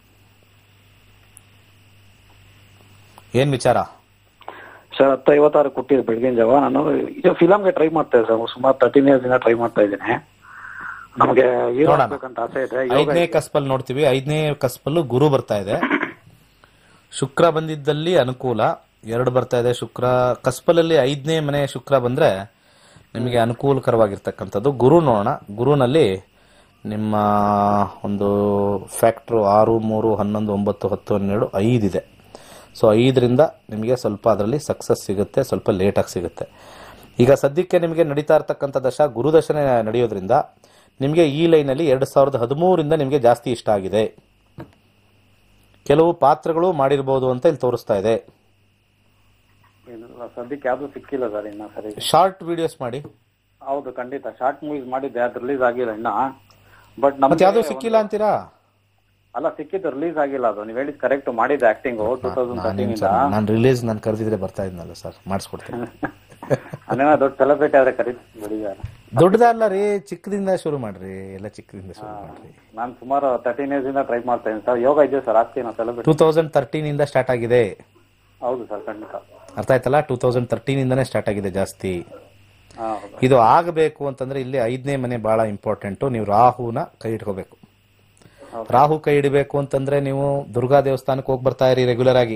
ಏನು ವಿಚಾರ ಸರ್ ಹತ್ತು ಐವತ್ತಾರು ಕೊಟ್ಟಿದ್ದು ಬೆಳಗಿನ ಜಾವ ನಾನು ಇದು ಫಿಲಮ್ಗೆ ಟ್ರೈ ಮಾಡ್ತಾ ಇದ್ದೆ ಸರ್ ಸುಮಾರು ತರ್ಟೀನ್ ಇಯರ್ಸ್ ಇಂದ ಟ್ರೈ ಮಾಡ್ತಾ ಇದ್ದೀನಿ ನಮಗೆ ಹೀರೋ ನೋಡೋಣ. ಆಗ್ಬೇಕಂತ ಆಸೆ ಇದೆ ಯೋಗ ಐದನೇ ಕಸ್ಪಲ್ ನೋಡ್ತೀವಿ ಐದನೇ ಕಸ್ಪಲ್ಲು ಗುರು ಬರ್ತಾ ಇದೆ ಶುಕ್ರ ಬಂದಿದ್ದಲ್ಲಿ ಅನುಕೂಲ ಎರಡು ಬರ್ತಾ ಇದೆ ಶುಕ್ರ ಕಸ್ಪಲಲ್ಲಿ ಐದನೇ ಮನೆ ಶುಕ್ರ ಬಂದ್ರೆ ನಿಮಗೆ ಅನುಕೂಲಕರವಾಗಿರ್ತಕ್ಕಂಥದ್ದು ಗುರು ನೋಡೋಣ ಗುರುನಲ್ಲಿ ನಿಮ್ಮ ಒಂದು ಫ್ಯಾಕ್ಟ್ರು ಆರು ಮೂರು ಹನ್ನೊಂದು ಒಂಬತ್ತು ಹತ್ತು ಹನ್ನೆರಡು ಐದಿದೆ ಸೊ ಐದರಿಂದ ನಿಮಗೆ ಸ್ವಲ್ಪ ಅದರಲ್ಲಿ ಸಕ್ಸಸ್ ಸಿಗುತ್ತೆ ಸ್ವಲ್ಪ ಲೇಟಾಗಿ ಸಿಗುತ್ತೆ ಈಗ ಸದ್ಯಕ್ಕೆ ನಿಮಗೆ ನಡೀತಾ ಇರ್ತಕ್ಕಂಥ ದಶ ಗುರುದಶನೇ ನಡೆಯೋದ್ರಿಂದ ನಿಮಗೆ ಈ ಲೈನಲ್ಲಿ ಎರಡು ಸಾವಿರದ ಹದಿಮೂರಿಂದ ನಿಮಗೆ ಜಾಸ್ತಿ ಇಷ್ಟ ಆಗಿದೆ ಕೆಲವು ಪಾತ್ರಗಳು ಮಾಡಿರ್ಬೋದು ಅಂತ ಇಲ್ಲಿ ತೋರಿಸ್ತಾ ಇದೆ ಏನಿಲ್ಲ, ಸದ್ಯಕ್ಕೆ ಯಾವ್ದು ಸಿಕ್ಕಿಲ್ಲ ಸರ್ ಇನ್ನ ಸರಿ ಶಾರ್ಟ್ ವಿಡಿಯೋಸ್ ಮಾಡಿ ಹೌದು ಖಂಡಿತ ಶಾರ್ಟ್ ಮೂವೀಸ್ ಮಾಡಿದ್ದೆ ಅದು ರಿಲೀಸ್ ಆಗಿಲ್ಲ ಇನ್ನ ಬಟ್ ಮತ್ತೆ ಯಾವ್ದು ಸಿಕ್ಕಿಲ್ಲ ಅಂತೀರಾ ಅಲ್ಲ ಸಿಕ್ಕಿದ್ದು ರಿಲೀಸ್ ಆಗಿಲ್ಲ ಅದು ನೀವು ಹೇಳಿದ್ ಕರೆಕ್ಟ್ ಮಾಡಿದ್ದು ಆಕ್ಟಿಂಗ್ ಟೂ ತೌಸಂಡ್ ತರ್ಟೀನ್ ಇಂದ ನಾನು ರಿಲೀಸ್ ನಾನು ಕರೆದಿದ್ರೆ ಬರ್ತಾ ಇದ್ನಲ್ಲ ಸರ್ ಮಾಡಿಸ್ಕೊಡ್ತೀನಿ ಅಲ್ಲೇನೋ ದೊಡ್ಡ ಸೆಲೆಬ್ರಿಟಿ ಆದ್ರೆ ಕರೀತೀನಿ ಬಿಡಿಗಾರ ದೊಡ್ಡದಲ್ಲ ರೀ ಚಿಕ್ಕದಿಂದ ಶುರು ಮಾಡ್ರಿ ಎಲ್ಲ ಚಿಕ್ಕದಿಂದ ಶುರು ಮಾಡ್ರಿ ನಾನು ಸುಮಾರು ತರ್ಟೀನ್ ಇಯರ್ಸ್ ಇಂದ ಟ್ರೈ ಮಾಡ್ತಾ ಇದ್ದೀನಿ ಸರ್ ಯೋಗ ಇದೆ ಸರ್ ಆಗ್ತೀನಿ ನಾವು ಸೆಲೆಬ್ರಿಟಿ ಟೂ ತೌಸಂಡ್ ತರ್ಟೀನ್ ಇಂದ ಸ್ಟಾರ್ಟ್ ಆಗಿದೆ ಹೌದು ಸರ್ ಖಂಡಿತ ಅರ್ಥ ಆಯ್ತಲ್ಲ ಟೂ ತೌಸಂಡ್ ತರ್ಟೀನ್ ಇಂದನೇ ಸ್ಟಾರ್ಟ್ ಆಗಿದೆ ಜಾಸ್ತಿ ಹಾ ಹೌದು ಇದು ಆಗಬೇಕು ಅಂತಂದ್ರೆ ಇಲ್ಲಿ ಐದನೇ ಮನೆ ಬಹಳ ಇಂಪಾರ್ಟೆಂಟು ನೀವು ರಾಹುನ ಕೈ ಇಟ್ಕೋಬೇಕು ರಾಹು ಕೈ ಹಿಡಿಬೇಕು ಅಂತಂದ್ರೆ ನೀವು ದುರ್ಗಾ ದೇವಸ್ಥಾನಕ್ಕೆ ಹೋಗಿ ಬರ್ತಾ ಇರಿ ರೆಗ್ಯುಲರ್ ಆಗಿ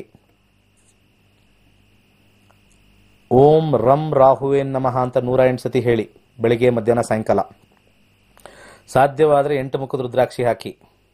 ಓಂ ರಂ ರಾಹುವೇನ್ ನಮಃ ಅಂತ ನೂರ ಎಂಟು ಸತಿ ಹೇಳಿ ಬೆಳಿಗ್ಗೆ ಮಧ್ಯಾಹ್ನ ಸಾಯಂಕಾಲ ಸಾಧ್ಯವಾದ್ರೆ ಎಂಟು ಮುಖದ ರುದ್ರಾಕ್ಷಿ ಹಾಕಿ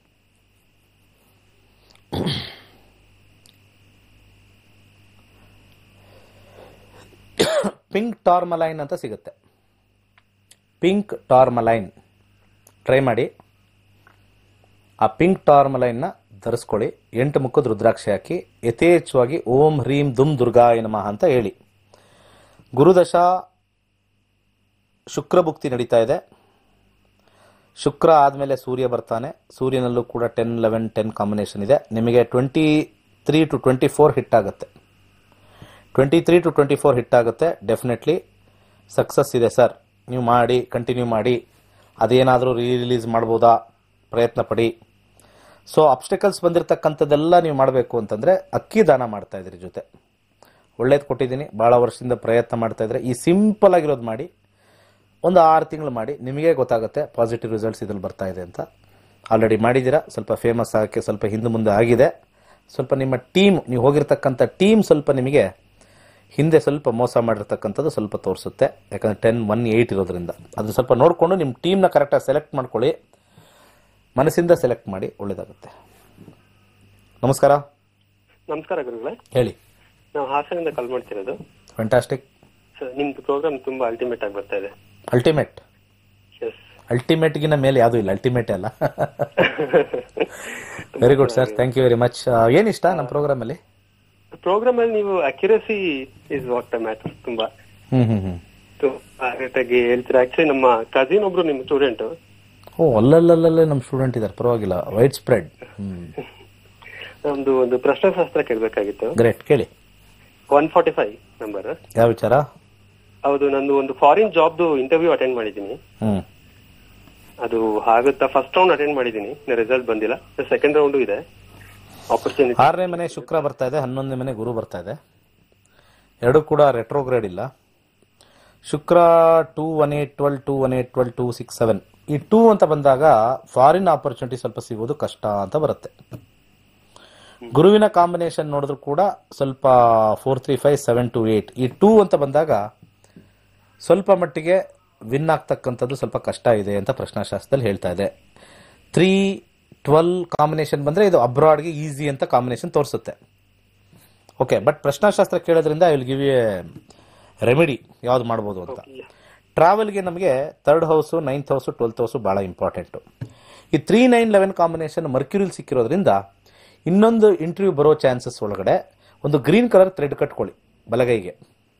ಪಿಂಕ್ ಟಾರ್ಮಲೈನ್ ಅಂತ ಸಿಗುತ್ತೆ ಪಿಂಕ್ ಟಾರ್ಮಲೈನ್ ಟ್ರೈ ಮಾಡಿ ಆ ಪಿಂಕ್ ಟಾರ್ಮಲೈನ್ನ ಧರಿಸ್ಕೊಳ್ಳಿ ಎಂಟು ಮುಖದ ರುದ್ರಾಕ್ಷಿ ಹಾಕಿ ಯಥೇಚ್ಛವಾಗಿ ಓಂ ಹ್ರೀಂ ದುಮ್ ದುರ್ಗಾಯ ನಮಃ ಅಂತ ಹೇಳಿ ಗುರುದಶ ಶುಕ್ರ ಭುಕ್ತಿ ನಡೀತಾ ಇದೆ ಶುಕ್ರ ಆದಮೇಲೆ ಸೂರ್ಯ ಬರ್ತಾನೆ ಸೂರ್ಯನಲ್ಲೂ ಕೂಡ ಟೆನ್ ಲೆವೆನ್ ಟೆನ್ ಕಾಂಬಿನೇಷನ್ ಇದೆ ನಿಮಗೆ twenty three to twenty four hit ಆಗುತ್ತೆ twenty three to twenty four hit ಆಗುತ್ತೆ ಡೆಫಿನೆಟ್ಲಿ ಸಕ್ಸಸ್ ಇದೆ ಸರ್ ನೀವು ಮಾಡಿ ಕಂಟಿನ್ಯೂ ಮಾಡಿ ಅದೇನಾದರೂ ರೀ ರಿಲೀಸ್ ಮಾಡ್ಬೋದಾ ಪ್ರಯತ್ನ ಪಡಿ ಸೊ ಅಬ್ಸ್ಟಿಕಲ್ಸ್ ಬಂದಿರತಕ್ಕಂಥದ್ದೆಲ್ಲ ನೀವು ಮಾಡಬೇಕು ಅಂತಂದರೆ ಅಕ್ಕಿ ದಾನ ಮಾಡ್ತಾ ಇದ್ರಿ ಜೊತೆ ಒಳ್ಳೇದು ಕೊಟ್ಟಿದ್ದೀನಿ ಭಾಳ ವರ್ಷದಿಂದ ಪ್ರಯತ್ನ ಮಾಡ್ತಾ ಇದ್ರೆ ಈ ಸಿಂಪಲ್ ಆಗಿರೋದು ಮಾಡಿ ಒಂದು ಆರು ತಿಂಗಳು ಮಾಡಿ ನಿಮಗೆ ಗೊತ್ತಾಗುತ್ತೆ ಪಾಸಿಟಿವ್ ರಿಸಲ್ಟ್ಸ್ ಇದ್ರಲ್ಲಿ ಬರ್ತಾ ಇದೆ ಅಂತ ಆಲ್ರೆಡಿ ಮಾಡಿದ್ದೀರಾ ಸ್ವಲ್ಪ ಫೇಮಸ್ ಆಗಕ್ಕೆ ಸ್ವಲ್ಪ ಹಿಂದೆ ಮುಂದೆ ಆಗಿದೆ ಸ್ವಲ್ಪ ನಿಮ್ಮ ಟೀಮ್ ನೀವು ಹೋಗಿರ್ತಕ್ಕಂಥ ಟೀಮ್ ಸ್ವಲ್ಪ ನಿಮಗೆ ಹಿಂದೆ ಸ್ವಲ್ಪ ಮೋಸ ಮಾಡಿರ್ತಕ್ಕಂಥದ್ದು ಸ್ವಲ್ಪ ತೋರಿಸುತ್ತೆ ಯಾಕಂದರೆ ಟೆನ್ ಒನ್ ಏಯ್ಟ್ ಇರೋದ್ರಿಂದ ಅದು ಸ್ವಲ್ಪ ನೋಡಿಕೊಂಡು ನಿಮ್ಮ ಟೀಮ್ನ ಕರೆಕ್ಟಾಗಿ ಸೆಲೆಕ್ಟ್ ಮಾಡ್ಕೊಳ್ಳಿ ಮನಸ್ಸಿಂದ ಸೆಲೆಕ್ಟ್ ಮಾಡಿ ಒಳ್ಳೇದಾಗುತ್ತೆ ನಮಸ್ಕಾರ ನಮಸ್ಕಾರ ಗುರುಗಳೇ ಹೇಳಿ ನಾವು ಹಾಸನದಿಂದ ಕಾಲ್ ಮಾಡ್ತಿರೋದು ಫ್ಯಾಂಟಾಸ್ಟಿಕ್ ಸರ್ ನಿಮ್ದು ಪ್ರೋಗ್ರಾಮ್ ತುಂಬಾ ಅಲ್ಟಿಮೇಟ್ ಆಗಿ ಬರ್ತಾ ಇದೆ ಅಲ್ಟಿಮೇಟ್ ಎಸ್ ಅಲ್ಟಿಮೇಟ್ಗಿನ ಮೇಲೆ ಯಾವುದೂ ಇಲ್ಲ ಅಲ್ಟಿಮೇಟೇ ಅಲ್ಲ very good sir thank you very much ಏನಿಷ್ಟ ನಮ್ಮ ಪ್ರೋಗ್ರಾಮಲ್ಲಿ ಪ್ರೋಗ್ರಾಮ್ ಅಲ್ಲಿ ನೀವು accuracy is what the matter ತುಂಬಾ ಹ್ಞೂ ಹ್ಞೂ ಹ್ಞೂ ಕರೆಕ್ಟ್ ಆಗಿ ಹೇಳ್ತೀರಾ ಆಕ್ಚುಲಿ ನಮ್ಮ ಕಸಿನ್ ಒಬ್ರು ನಿಮ್ ಸ್ಟೂಡೆಂಟ್ ಓ ಅಲ್ಲಲ್ಲಲ್ಲೇ ನಮ್ಮ ಸ್ಟೂಡೆಂಟ್ ಇದ್ದಾರೆ ಪರವಾಗಿಲ್ಲ ವೈಡ್ ಸ್ಪ್ರೆಡ್ ಹ್ಞೂ ನಮ್ದು ಒಂದು ಪ್ರಶ್ನೆಶಾಸ್ತ್ರ ಕೇಳಬೇಕಾಗಿತ್ತು ಗ್ರೇಟ್ ಕೇಳಿ ಒನ್ ಫಾರ್ಟಿ ಫೈವ್ ನಂಬರ್ ಯಾವ ವಿಚಾರ ಹೌದು ನಂದು ಒಂದು ಫಾರಿನ್ ಜಾಬ್ದು ಇಂಟರ್ವ್ಯೂ ಅಟೆಂಡ್ ಮಾಡಿದ್ದೀನಿ ಹ್ಞೂ ಅದು ಆಗುತ್ತಾ ಫಸ್ಟ್ ರೌಂಡ್ ಅಟೆಂಡ್ ಮಾಡಿದ್ದೀನಿ ರಿಸಲ್ಟ್ ಬಂದಿಲ್ಲ ಸೆಕೆಂಡ್ ರೌಂಡು ಇದೆ ಆಪರ್ಚುನಿಟಿ ಆರನೇ ಮನೆ ಶುಕ್ರ ಬರ್ತಾ ಇದೆ ಹನ್ನೊಂದನೇ ಮನೆ ಗುರು ಬರ್ತಾ ಇದೆ ಎರಡೂ ಕೂಡ ರೆಟ್ರೋಗ್ರೇಡ್ ಇಲ್ಲ Shukra two one eight twelve two one eight twelve two six seven ಈ ಟೂ ಅಂತ ಬಂದಾಗ ಫಾರಿನ್ ಆಪರ್ಚುನಿಟಿ ಸ್ವಲ್ಪ ಸಿಗೋದು ಕಷ್ಟ ಅಂತ ಬರುತ್ತೆ ಗುರುವಿನ ಕಾಂಬಿನೇಷನ್ ನೋಡಿದ್ರು ಕೂಡ ಸ್ವಲ್ಪ four three five seven two eight ಈ ಟೂ ಅಂತ ಬಂದಾಗ ಸ್ವಲ್ಪ ಮಟ್ಟಿಗೆ ವಿನ್ ಆಗ್ತಕ್ಕಂಥದ್ದು ಸ್ವಲ್ಪ ಕಷ್ಟ ಇದೆ ಅಂತ ಪ್ರಶ್ನಾಶಾಸ್ತ್ರದಲ್ಲಿ ಹೇಳ್ತಾ ಇದೆ ತ್ರೀ ಟ್ವೆಲ್ ಕಾಂಬಿನೇಷನ್ ಬಂದರೆ ಇದು ಅಬ್ರಾಡ್ಗೆ ಈಸಿ ಅಂತ ಕಾಂಬಿನೇಷನ್ ತೋರಿಸುತ್ತೆ ಓಕೆ ಬಟ್ ಪ್ರಶ್ನಾಶಾಸ್ತ್ರ ಕೇಳೋದ್ರಿಂದ I will give a remedy ಯಾವ್ದು ಮಾಡ್ಬೋದು ಅಂತ ಟ್ರಾವೆಲ್ಗೆ ನಮಗೆ third house ninth house twelfth house ಭಾಳ ಇಂಪಾರ್ಟೆಂಟು ಈ ತ್ರೀ ನೈನ್ ಲೆವೆನ್ ಕಾಂಬಿನೇಷನ್ ಮರ್ಕ್ಯೂರಿಲ್ ಸಿಕ್ಕಿರೋದ್ರಿಂದ ಇನ್ನೊಂದು ಇಂಟರ್ವ್ಯೂ ಬರೋ ಚಾನ್ಸಸ್ ಒಳಗಡೆ ಒಂದು ಗ್ರೀನ್ ಕಲರ್ ಥ್ರೆಡ್ ಕಟ್ಕೊಳ್ಳಿ ಬಲಗೈಗೆ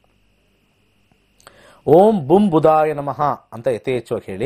ಓಂ ಬುಂ ಬುಧಾಯ ನಮಃ ಅಂತ ಯಥೇಚ್ಛವಾಗಿ ಹೇಳಿ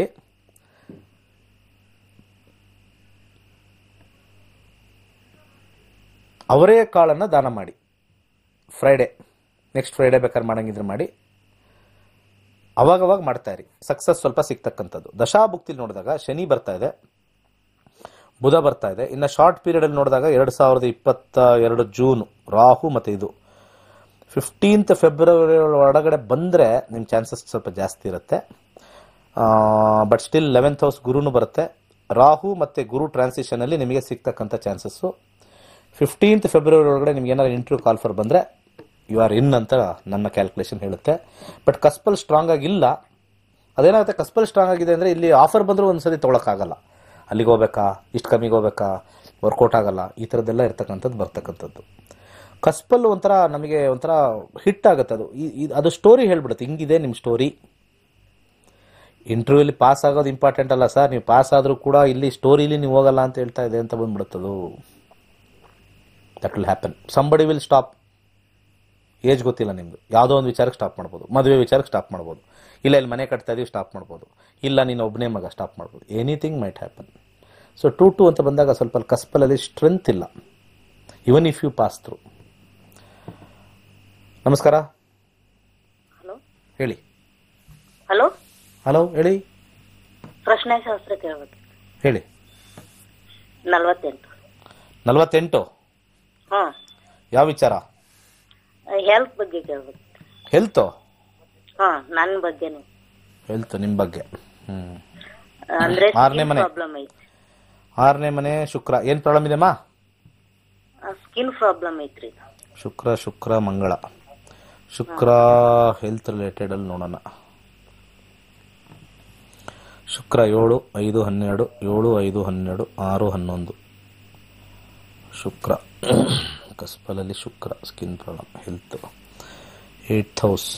ಅವರೇ ಕಾಳನ್ನು ದಾನ ಮಾಡಿ ಫ್ರೈಡೆ ನೆಕ್ಸ್ಟ್ ಫ್ರೈಡೆ ಬೇಕಾದ್ರೆ ಮಾಡಂಗಿದ್ರೆ ಮಾಡಿ ಅವಾಗವಾಗ ಮಾಡ್ತಾ ಇರಿ ಸಕ್ಸಸ್ ಸ್ವಲ್ಪ ಸಿಗ್ತಕ್ಕಂಥದ್ದು ದಶಾಭುಕ್ತಿಲಿ ನೋಡಿದಾಗ ಶನಿ ಬರ್ತಾ ಇದೆ ಬುಧ ಬರ್ತಾ ಇದೆ ಇನ್ನು ಶಾರ್ಟ್ ಪೀರಿಯಡಲ್ಲಿ ನೋಡಿದಾಗ ಎರಡು ಸಾವಿರದ ಇಪ್ಪತ್ತ ಎರಡು ಜೂನ್ ರಾಹು ಮತ್ತು ಇದು ಫಿಫ್ಟೀನ್ತ್ ಫೆಬ್ರವರಿ ಒಳಗಡೆ ಬಂದರೆ ನಿಮ್ಮ ಚಾನ್ಸಸ್ ಸ್ವಲ್ಪ ಜಾಸ್ತಿ ಇರುತ್ತೆ ಬಟ್ ಸ್ಟಿಲ್ ಲೆವೆಂತ್ ಹೌಸ್ ಗುರುನು ಬರುತ್ತೆ ರಾಹು ಮತ್ತು ಗುರು ಟ್ರಾನ್ಸಿಷನಲ್ಲಿ ನಿಮಗೆ ಸಿಗ್ತಕ್ಕಂಥ ಚಾನ್ಸಸ್ಸು ಫಿಫ್ಟೀನ್ತ್ ಫೆಬ್ರವರಿ ಒಳಗಡೆ ನಿಮ್ಗೆ ಏನಾದ್ರು ಇಂಟರ್ವ್ಯೂ ಕಾಲ್ಫರ್ ಬಂದರೆ ಯು ಆರ್ ಇನ್ ಅಂತ ನನ್ನ ಕ್ಯಾಲ್ಕುಲೇಷನ್ ಹೇಳುತ್ತೆ ಬಟ್ ಕಸ್ಪಲ್ ಸ್ಟ್ರಾಂಗ್ ಆಗಿಲ್ಲ ಅದೇನಾಗುತ್ತೆ ಕಸ್ಪಲ್ ಸ್ಟ್ರಾಂಗ್ ಆಗಿದೆ ಅಂದರೆ ಇಲ್ಲಿ ಆಫರ್ ಬಂದರೂ ಒಂದ್ಸತಿ ತೊಗೊಳಕ್ಕಾಗಲ್ಲ ಅಲ್ಲಿಗೆ ಹೋಗ್ಬೇಕಾ ಇಷ್ಟು ಕಮ್ಮಿಗೆ ಹೋಗ್ಬೇಕಾ ವರ್ಕೌಟ್ ಆಗಲ್ಲ ಈ ಥರದ್ದೆಲ್ಲ ಇರ್ತಕ್ಕಂಥದ್ದು ಬರ್ತಕ್ಕಂಥದ್ದು ಕಸ್ಪಲ್ ಒಂಥರ ನಮಗೆ ಒಂಥರ ಹಿಟ್ ಆಗುತ್ತೆ ಅದು ಈ- ಈ- ಅದು ಸ್ಟೋರಿ ಹೇಳ್ಬಿಡುತ್ತೆ ಹಿಂಗಿದೆ ನಿಮ್ಮ ಸ್ಟೋರಿ ಇಂಟರ್ವ್ಯೂಲಿ ಪಾಸ್ ಆಗೋದು ಇಂಪಾರ್ಟೆಂಟ್ ಅಲ್ಲ ಸರ್ ನೀವು ಪಾಸ್ ಆದರೂ ಕೂಡ ಇಲ್ಲಿ ಸ್ಟೋರಿಲಿ ನೀವು ಹೋಗಲ್ಲ ಅಂತ ಹೇಳ್ತಾ ಇದೆ ಅಂತ ಬಂದ್ಬಿಡುತ್ತದು that will happen somebody will stop age ಗೊತ್ತಿಲ್ಲ ನಿಮ್ಮದು ಯಾವುದೋ ಒಂದು ವಿಚಾರಕ್ಕೆ ಸ್ಟಾಪ್ ಮಾಡ್ಬೋದು ಮದುವೆ ವಿಚಾರಕ್ಕೆ ಸ್ಟಾಪ್ ಮಾಡ್ಬೋದು ಇಲ್ಲ ಇಲ್ಲಿ ಮನೆ ಕಟ್ತಾ ಇದೀವಿ ಸ್ಟಾಪ್ ಮಾಡ್ಬೋದು ಇಲ್ಲ ನೀನು ಒಬ್ಬನೇ ಮಗ ಸ್ಟಾಪ್ ಮಾಡ್ಬೋದು anything might happen so two two ಅಂತ ಬಂದಾಗ ಸ್ವಲ್ಪ ಕಸ್ಪಲಲ್ಲಿ ಸ್ಟ್ರೆಂತ್ ಇಲ್ಲ even if you pass through ನಮಸ್ಕಾರ ಹಲೋ ಹೇಳಿ ಹಲೋ ಹಲೋ ಹೇಳಿ ಪ್ರಶ್ನೆ ಶಾಸ್ತ್ರ ಕೇಳ್ಬೇಕು ಹೇಳಿ ನಲ್ವತ್ತೆಂಟು ನಲವತ್ತೆಂಟು ಹಾಂ ಯಾವ ವಿಚಾರ ಹೆಲ್ತ್ ಬಗ್ಗೆ ಕೇಳ್ಬೇಕು ಹೆಲ್ತು ಹಾಂ ನನ್ನ ಬಗ್ಗೆನೇ ಹೆಲ್ತ್ ನಿಮ್ಮ ಬಗ್ಗೆ ಹ್ಞೂ ಅಂದ್ರೆ ಆರನೇ ಮನೆ. ಪ್ರಾಬ್ಲಮ್ ಐತಿ ಆರನೇ ಮನೆ ಶುಕ್ರ ಏನು ಪ್ರಾಬ್ಲಮ್ ಇದೆಮ್ಮ ಸ್ಕಿನ್ ಪ್ರಾಬ್ಲಮ್ ಐತ್ರಿ ಶುಕ್ರ ಶುಕ್ರ ಮಂಗಳ ಶುಕ್ರ ಹೆಲ್ತ್ ರಿಲೇಟೆಡ್ ಅಲ್ಲಿ ನೋಡೋಣ ಶುಕ್ರ ಏಳು ಐದು ಹನ್ನೆರಡು ಏಳು ಐದು ಹನ್ನೆರಡು ಆರು ಹನ್ನೊಂದು ಶುಕ್ರ ಕಸ್ಪಲಲ್ಲಿ Shukra skin problem health eight house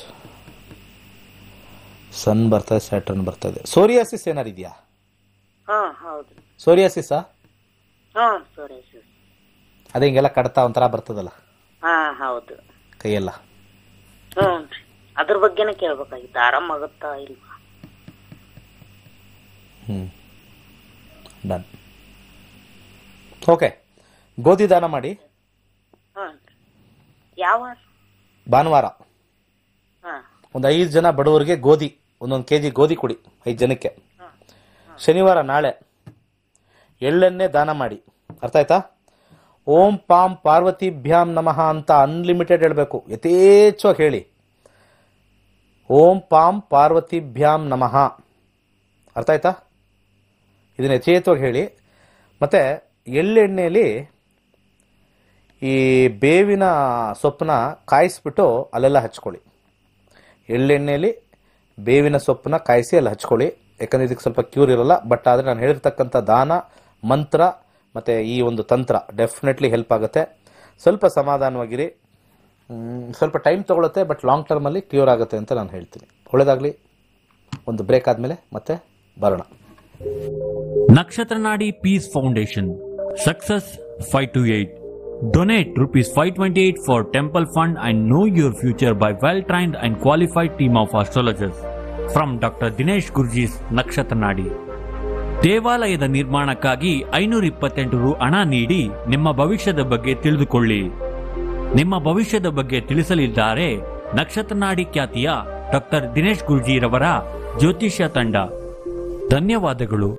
sun ಬರ್ತಾ ಇದೆ ಸ್ಯಾಟರ್ನ್ ಬರ್ತಾ ಇದೆ ಸೋರಿಯಾಸಿಸ್ ಏನಾರು ಇದೆಯಾ ಹಾಂ ಹೌದು ಸೋರಿಯಾಸಿಸಾ ಹಾಂ ಸರಿ ಸರಿ ಅದೇ ಹಿಂಗೆಲ್ಲ ಕಡ್ತಾ ಒಂಥರ ಬರ್ತದಲ್ಲ ಹಾಂ ಹೌದು ಕೈಯೆಲ್ಲ ಹ್ಞೂ ರೀ ಅದ್ರ ಬಗ್ಗೆನೇ ಕೇಳ್ಬೇಕಾಗಿತ್ತು ಆರಾಮಾಗುತ್ತಾ ಇಲ್ವಾ ಹ್ಞೂ ಡನ್ ಓಕೆ ಗೋಧಿ ದಾನ ಮಾಡಿ ಹಾಂ ಯಾವ ಭಾನುವಾರ ಹಾಂ ಒಂದು ಐದು ಜನ ಬಡವರಿಗೆ ಗೋಧಿ ಒಂದೊಂದು ಕೆ ಜಿ ಗೋಧಿ ಕೊಡಿ ಐದು ಜನಕ್ಕೆ ಶನಿವಾರ ನಾಳೆ ಎಳ್ಳೆಣ್ಣೆ ದಾನ ಮಾಡಿ ಅರ್ಥ ಆಯ್ತಾ ಓಂ ಪಾಂ ಪಾರ್ವತಿಭ್ಯಾಂ ನಮಃ ಅಂತ ಅನ್ಲಿಮಿಟೆಡ್ ಹೇಳಬೇಕು ಯಥೇಚ್ಛವಾಗಿ ಹೇಳಿ ಓಂ ಪಾಂ ಪಾರ್ವತಿಭ್ಯಾಂ ನಮಃ ಅರ್ಥ ಆಯ್ತಾ ಇದನ್ನ ಯಥೇಚ್ಛವಾಗಿ ಹೇಳಿ ಮತ್ತು ಎಳ್ಳೆಣ್ಣೆಯಲ್ಲಿ ಈ ಬೇವಿನ ಸೊಪ್ಪನ್ನ ಕಾಯಿಸ್ಬಿಟ್ಟು ಅಲ್ಲೆಲ್ಲ ಹಚ್ಕೊಳ್ಳಿ ಎಳ್ಳೆಣ್ಣೆಯಲ್ಲಿ ಬೇವಿನ ಸೊಪ್ಪನ್ನ ಕಾಯಿಸಿ ಅಲ್ಲಿ ಹಚ್ಕೊಳ್ಳಿ ಯಾಕಂದ್ರೆ ಇದಕ್ಕೆ ಸ್ವಲ್ಪ ಕ್ಯೂರ್ ಇರಲ್ಲ ಬಟ್ ಆದರೆ ನಾನು ಹೇಳಿರ್ತಕ್ಕಂಥ ದಾನ ಮಂತ್ರ ಮತ್ತು ಈ ಒಂದು ತಂತ್ರ ಡೆಫಿನೆಟ್ಲಿ ಹೆಲ್ಪ್ ಆಗುತ್ತೆ ಸ್ವಲ್ಪ ಸಮಾಧಾನವಾಗಿರಿ ಮ್, ಸ್ವಲ್ಪ ಟೈಮ್ ತಗೊಳುತ್ತೆ ಬಟ್ ಲಾಂಗ್ ಟರ್ಮಲ್ಲಿ ಕ್ಯೂರ್ ಆಗುತ್ತೆ ಅಂತ ನಾನು ಹೇಳ್ತೀನಿ ಒಳ್ಳೆಯದಾಗಲಿ ಒಂದು ಬ್ರೇಕ್ ಆದಮೇಲೆ ಮತ್ತೆ ಬರೋಣ Nakshatranaadi Peace Foundation. Success 528. Donate rupees 528 for temple fund and know your future by well-trained and qualified team of astrologers. From Dr. Dinesh Gurji's Nakshatranaadi. ದೇವಾಲಯದ ನಿರ್ಮಾಣಕ್ಕಾಗಿ ಐನೂರ ಇಪ್ಪತ್ತೆಂಟು ರು ಹಣ ನೀಡಿ ನಿಮ್ಮ ಭವಿಷ್ಯದ ಬಗ್ಗೆ ತಿಳಿದುಕೊಳ್ಳಿ ನಿಮ್ಮ ಭವಿಷ್ಯದ ಬಗ್ಗೆ ತಿಳಿಸಲಿದ್ದಾರೆ ನಕ್ಷತ್ರನಾಡಿ ಖ್ಯಾತಿಯ ಡಾಕ್ಟರ್ ದಿನೇಶ್ ಗುರ್ಜಿರವರ ಜ್ಯೋತಿಷ್ಯ ತಂಡ ಧನ್ಯವಾದಗಳು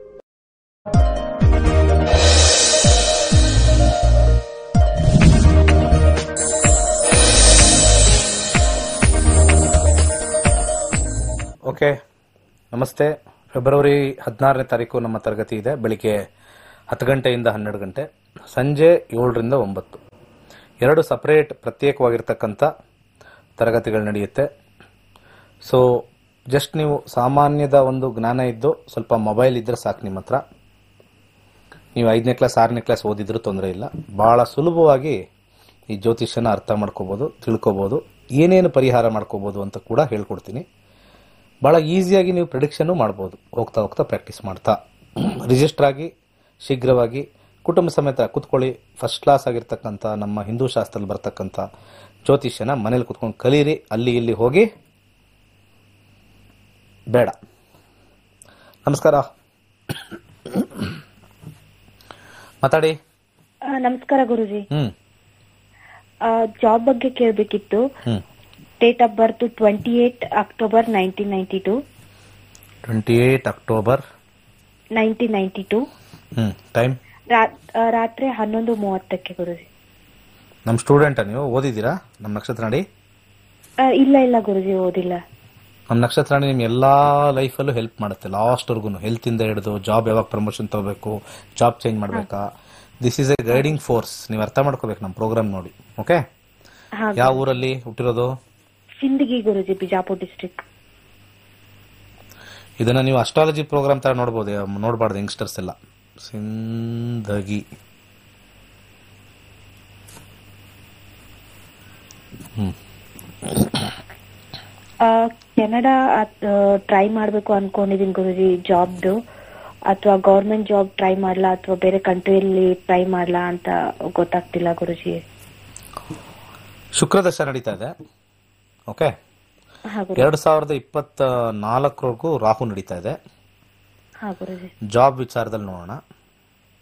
ಓಕೆ ನಮಸ್ತೆ ಫೆಬ್ರವರಿ ಹದಿನಾರನೇ ತಾರೀಕು ನಮ್ಮ ತರಗತಿ ಇದೆ ಬೆಳಿಗ್ಗೆ ಹತ್ತು ಗಂಟೆಯಿಂದ ಹನ್ನೆರಡು ಗಂಟೆ ಸಂಜೆ ಏಳರಿಂದ ಒಂಬತ್ತು ಎರಡು ಸಪರೇಟ್ ಪ್ರತ್ಯೇಕವಾಗಿರ್ತಕ್ಕಂಥ ತರಗತಿಗಳು ನಡೆಯುತ್ತೆ ಸೊ ಜಸ್ಟ್ ನೀವು ಸಾಮಾನ್ಯದ ಒಂದು ಜ್ಞಾನ ಇದ್ದು ಸ್ವಲ್ಪ ಮೊಬೈಲ್ ಇದ್ದರೆ ಸಾಕು ನಿಮ್ಮ ಹತ್ರ ನೀವು ಐದನೇ ಕ್ಲಾಸ್ ಆರನೇ ಕ್ಲಾಸ್ ಓದಿದ್ರೂ ತೊಂದರೆ ಇಲ್ಲ ಭಾಳ ಸುಲಭವಾಗಿ ಈ ಜ್ಯೋತಿಷ್ಯನ ಅರ್ಥ ಮಾಡ್ಕೋಬೋದು ತಿಳ್ಕೊಬೋದು ಏನೇನು ಪರಿಹಾರ ಮಾಡ್ಕೋಬೋದು ಅಂತ ಕೂಡ ಹೇಳ್ಕೊಡ್ತೀನಿ ಭಾಳ ಈಸಿಯಾಗಿ ನೀವು ಪ್ರಿಡಿಕ್ಷನ್ನು ಮಾಡ್ಬೋದು ಹೋಗ್ತಾ ಹೋಗ್ತಾ ಪ್ರಾಕ್ಟೀಸ್ ಮಾಡ್ತಾ ರಿಜಿಸ್ಟರ್ ಆಗಿ ಶೀಘ್ರವಾಗಿ ಕುಟುಂಬ ಸಮೇತ ಕುತ್ಕೊಳ್ಳಿ ಫಸ್ಟ್ ಕ್ಲಾಸ್ ಆಗಿರ್ತಕ್ಕಂಥ ನಮ್ಮ ಹಿಂದೂ ಶಾಸ್ತ್ರದಲ್ಲಿ ಬರ್ತಕ್ಕಂಥ ಜ್ಯೋತಿಷ್ಯನ ಮನೇಲಿ ಕುತ್ಕೊಂಡು ಕಲೀರಿ ಅಲ್ಲಿ ಇಲ್ಲಿ ಹೋಗಿ ಬೇಡ ನಮಸ್ಕಾರ ಮಾತಾಡಿ ಆ, ನಮಸ್ಕಾರ ಗುರುಜಿ ಹ್ಮ್ ಜಾಬ್ ಬಗ್ಗೆ ಕೇಳಬೇಕಿತ್ತು ಹ್ಮ್ date of birth twenty eight October nineteen ninety two twenty eight October nineteen ninety two ಹ್ಮ್ ಟೈಮ್ ರಾತ್ರಿ ಹನ್ನೊಂದು ಮೂವತ್ತಕ್ಕೆ ಗುರುಜಿ ನಮ್ಮ ಸ್ಟೂಡೆಂಟಾ ನೀವು ಓದಿದ್ದೀರಾ ನಮ್ಮ ನಕ್ಷತ್ರ ನಾಡಿ ಆ, ಇಲ್ಲ ಇಲ್ಲ ಗುರುಜಿ ಓದಿಲ್ಲ ನಮ್ಮ ನಕ್ಷತ್ರ ರಾಣಿ ನಿಮ್ಗೆ ಎಲ್ಲ ಲೈಫಲ್ಲೂ ಹೆಲ್ಪ್ ಮಾಡುತ್ತೆ ಲಾಸ್ಟ್ವರೆಗೂ ಹೆಲ್ತಿಂದ ಹಿಡಿದು ಜಾಬ್ ಯಾವಾಗ ಪ್ರಮೋಷನ್ ತಗೋಬೇಕು ಜಾಬ್ ಚೇಂಜ್ ಮಾಡಬೇಕಾ this is a guiding force ನೀವು ಅರ್ಥ ಮಾಡ್ಕೋಬೇಕು ನಮ್ಮ ಪ್ರೋಗ್ರಾಮ್ ನೋಡಿ ಓಕೆ ಹಾ ಯಾವ ಊರಲ್ಲಿ ಹುಟ್ಟಿರೋದು ಸಿಂದಗಿ ಗುರುಜಿ ಬಿಜಾಪುರ್ ಡಿಸ್ಟ್ರಿಕ್ಟ್ ಇದನ್ನ ನೀವು ಅಸ್ಟ್ರಾಲಜಿ ಪ್ರೋಗ್ರಾಮ್ ತರ ನೋಡ್ಬೋದು ನೋಡಬಾರ್ದು ಯಂಗ್ಸ್ಟರ್ಸ್ ಎಲ್ಲ ಸಿಂದಗಿ ಕೆನಡಾ ಟ್ರೈ ಮಾಡ್ಬೇಕು ಅನ್ಕೊಂಡಿದೀನಿ ಗುರುಜಿ ಜಾಬ್ದು ಅಥವಾ ಗೌರ್ಮೆಂಟ್ ಜಾಬ್ ಟ್ರೈ ಮಾಡ್ಲಾ ಅಥವಾ ಬೇರೆ ಕಂಟ್ರಿಯಲ್ಲಿ ಟ್ರೈ ಮಾಡ್ಲಾ ಅಂತ ಗೊತ್ತಾಗ್ತಿಲ್ಲ ಗುರುಜಿ ಶುಕ್ರ ದಶ ನಡೀತಾ ಇದೆ ಓಕೆ ಹಾ ಗುರು ಎರಡು ಸಾವಿರದ ಇಪ್ಪತ್ತ ನಾಲ್ಕರವರೆಗೂ ರಾಹು ನಡೀತಾ ಇದೆ ಹಾ ಗುರುಜಿ ಜಾಬ್ ವಿಚಾರದಲ್ಲಿ ನೋಡೋಣ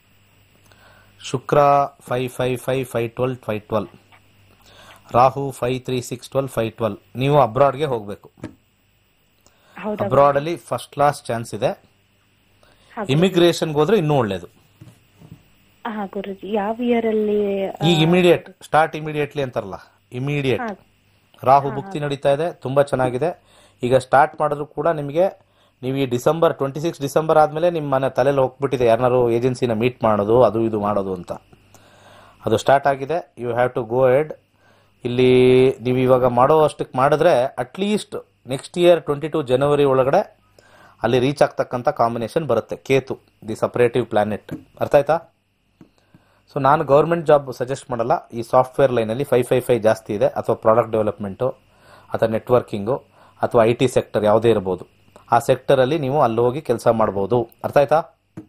Shukra five five five five twelve five twelve Rahu five three six twelve five twelve ನೀವು ಅಬ್ರಾಡ್ಗೆ ಹೋಗಬೇಕು ಹೌದಾ ಅಬ್ರಾಡಲ್ಲಿ ಫಸ್ಟ್ ಕ್ಲಾಸ್ ಚಾನ್ಸ್ ಇದೆ ಇಮಿಗ್ರೇಷನ್ಗೆ ಹೋದ್ರೆ ಇನ್ನೂ ಒಳ್ಳೇದು ಹಾ ಗುರುಜಿ ಯಾವ ಇಯರ್ ಅಲ್ಲಿ ಆ, ಈಗ ಇಮಿಡಿಯೇಟ್ ಸ್ಟಾರ್ಟ್ ಇಮಿಡಿಯೇಟ್ಲಿ ಅಂತಾರಲ್ಲ ಇಮಿಡಿಯೇಟ್ ಹಾ. ರಾಹು ಭುಕ್ತಿ ನಡೀತಾ ಇದೆ ತುಂಬಾ ಚೆನ್ನಾಗಿದೆ ಈಗ ಸ್ಟಾರ್ಟ್ ಮಾಡಿದ್ರು ಕೂಡ ನಿಮಗೆ ನೀವು ಈ ಡಿಸೆಂಬರ್ ಟ್ವೆಂಟಿ ಸಿಕ್ಸ್ ಡಿಸೆಂಬರ್ ಆದಮೇಲೆ ನಿಮ್ಮ ಮನೆ ತಲೆಯಲ್ಲಿ ಹೋಗ್ಬಿಟ್ಟಿದೆ ಯಾರನ್ನಾರು ಏಜೆನ್ಸಿನ ಮೀಟ್ ಮಾಡೋದು ಅದು ಇದು ಮಾಡೋದು ಅಂತ ಅದು ಸ್ಟಾರ್ಟ್ ಆಗಿದೆ you have to go head ಇಲ್ಲಿ ನೀವು ಇವಾಗ ಮಾಡೋ ಅಷ್ಟಕ್ಕೆ ಮಾಡಿದ್ರೆ at least next year twenty two ಜನವರಿ ಒಳಗಡೆ ಅಲ್ಲಿ ರೀಚ್ ಆಗ್ತಕ್ಕಂಥ ಕಾಂಬಿನೇಷನ್ ಬರುತ್ತೆ ಕೇತು ದಿ ಸಪರೇಟಿವ್ ಪ್ಲಾನೆಟ್ ಅರ್ಥ ಆಯ್ತಾ ಸೊ ನಾನು ಗೌರ್ಮೆಂಟ್ ಜಾಬ್ ಸಜೆಸ್ಟ್ ಮಾಡಲ್ಲ ಈ ಸಾಫ್ಟ್ವೇರ್ ಲೈನಲ್ಲಿ ಫೈ ಫೈ ಫೈ ಜಾಸ್ತಿ ಇದೆ ಅಥವಾ ಪ್ರಾಡಕ್ಟ್ ಡೆವಲಪ್ಮೆಂಟು ಅಥವಾ ನೆಟ್ವರ್ಕಿಂಗು ಅಥವಾ ಐ ಟಿ ಸೆಕ್ಟರ್ ಯಾವುದೇ ಇರ್ಬೋದು ಆ ಸೆಕ್ಟರಲ್ಲಿ ನೀವು ಅಲ್ಲಿ ಹೋಗಿ ಕೆಲಸ ಮಾಡ್ಬೋದು ಅರ್ಥ ಆಯ್ತಾ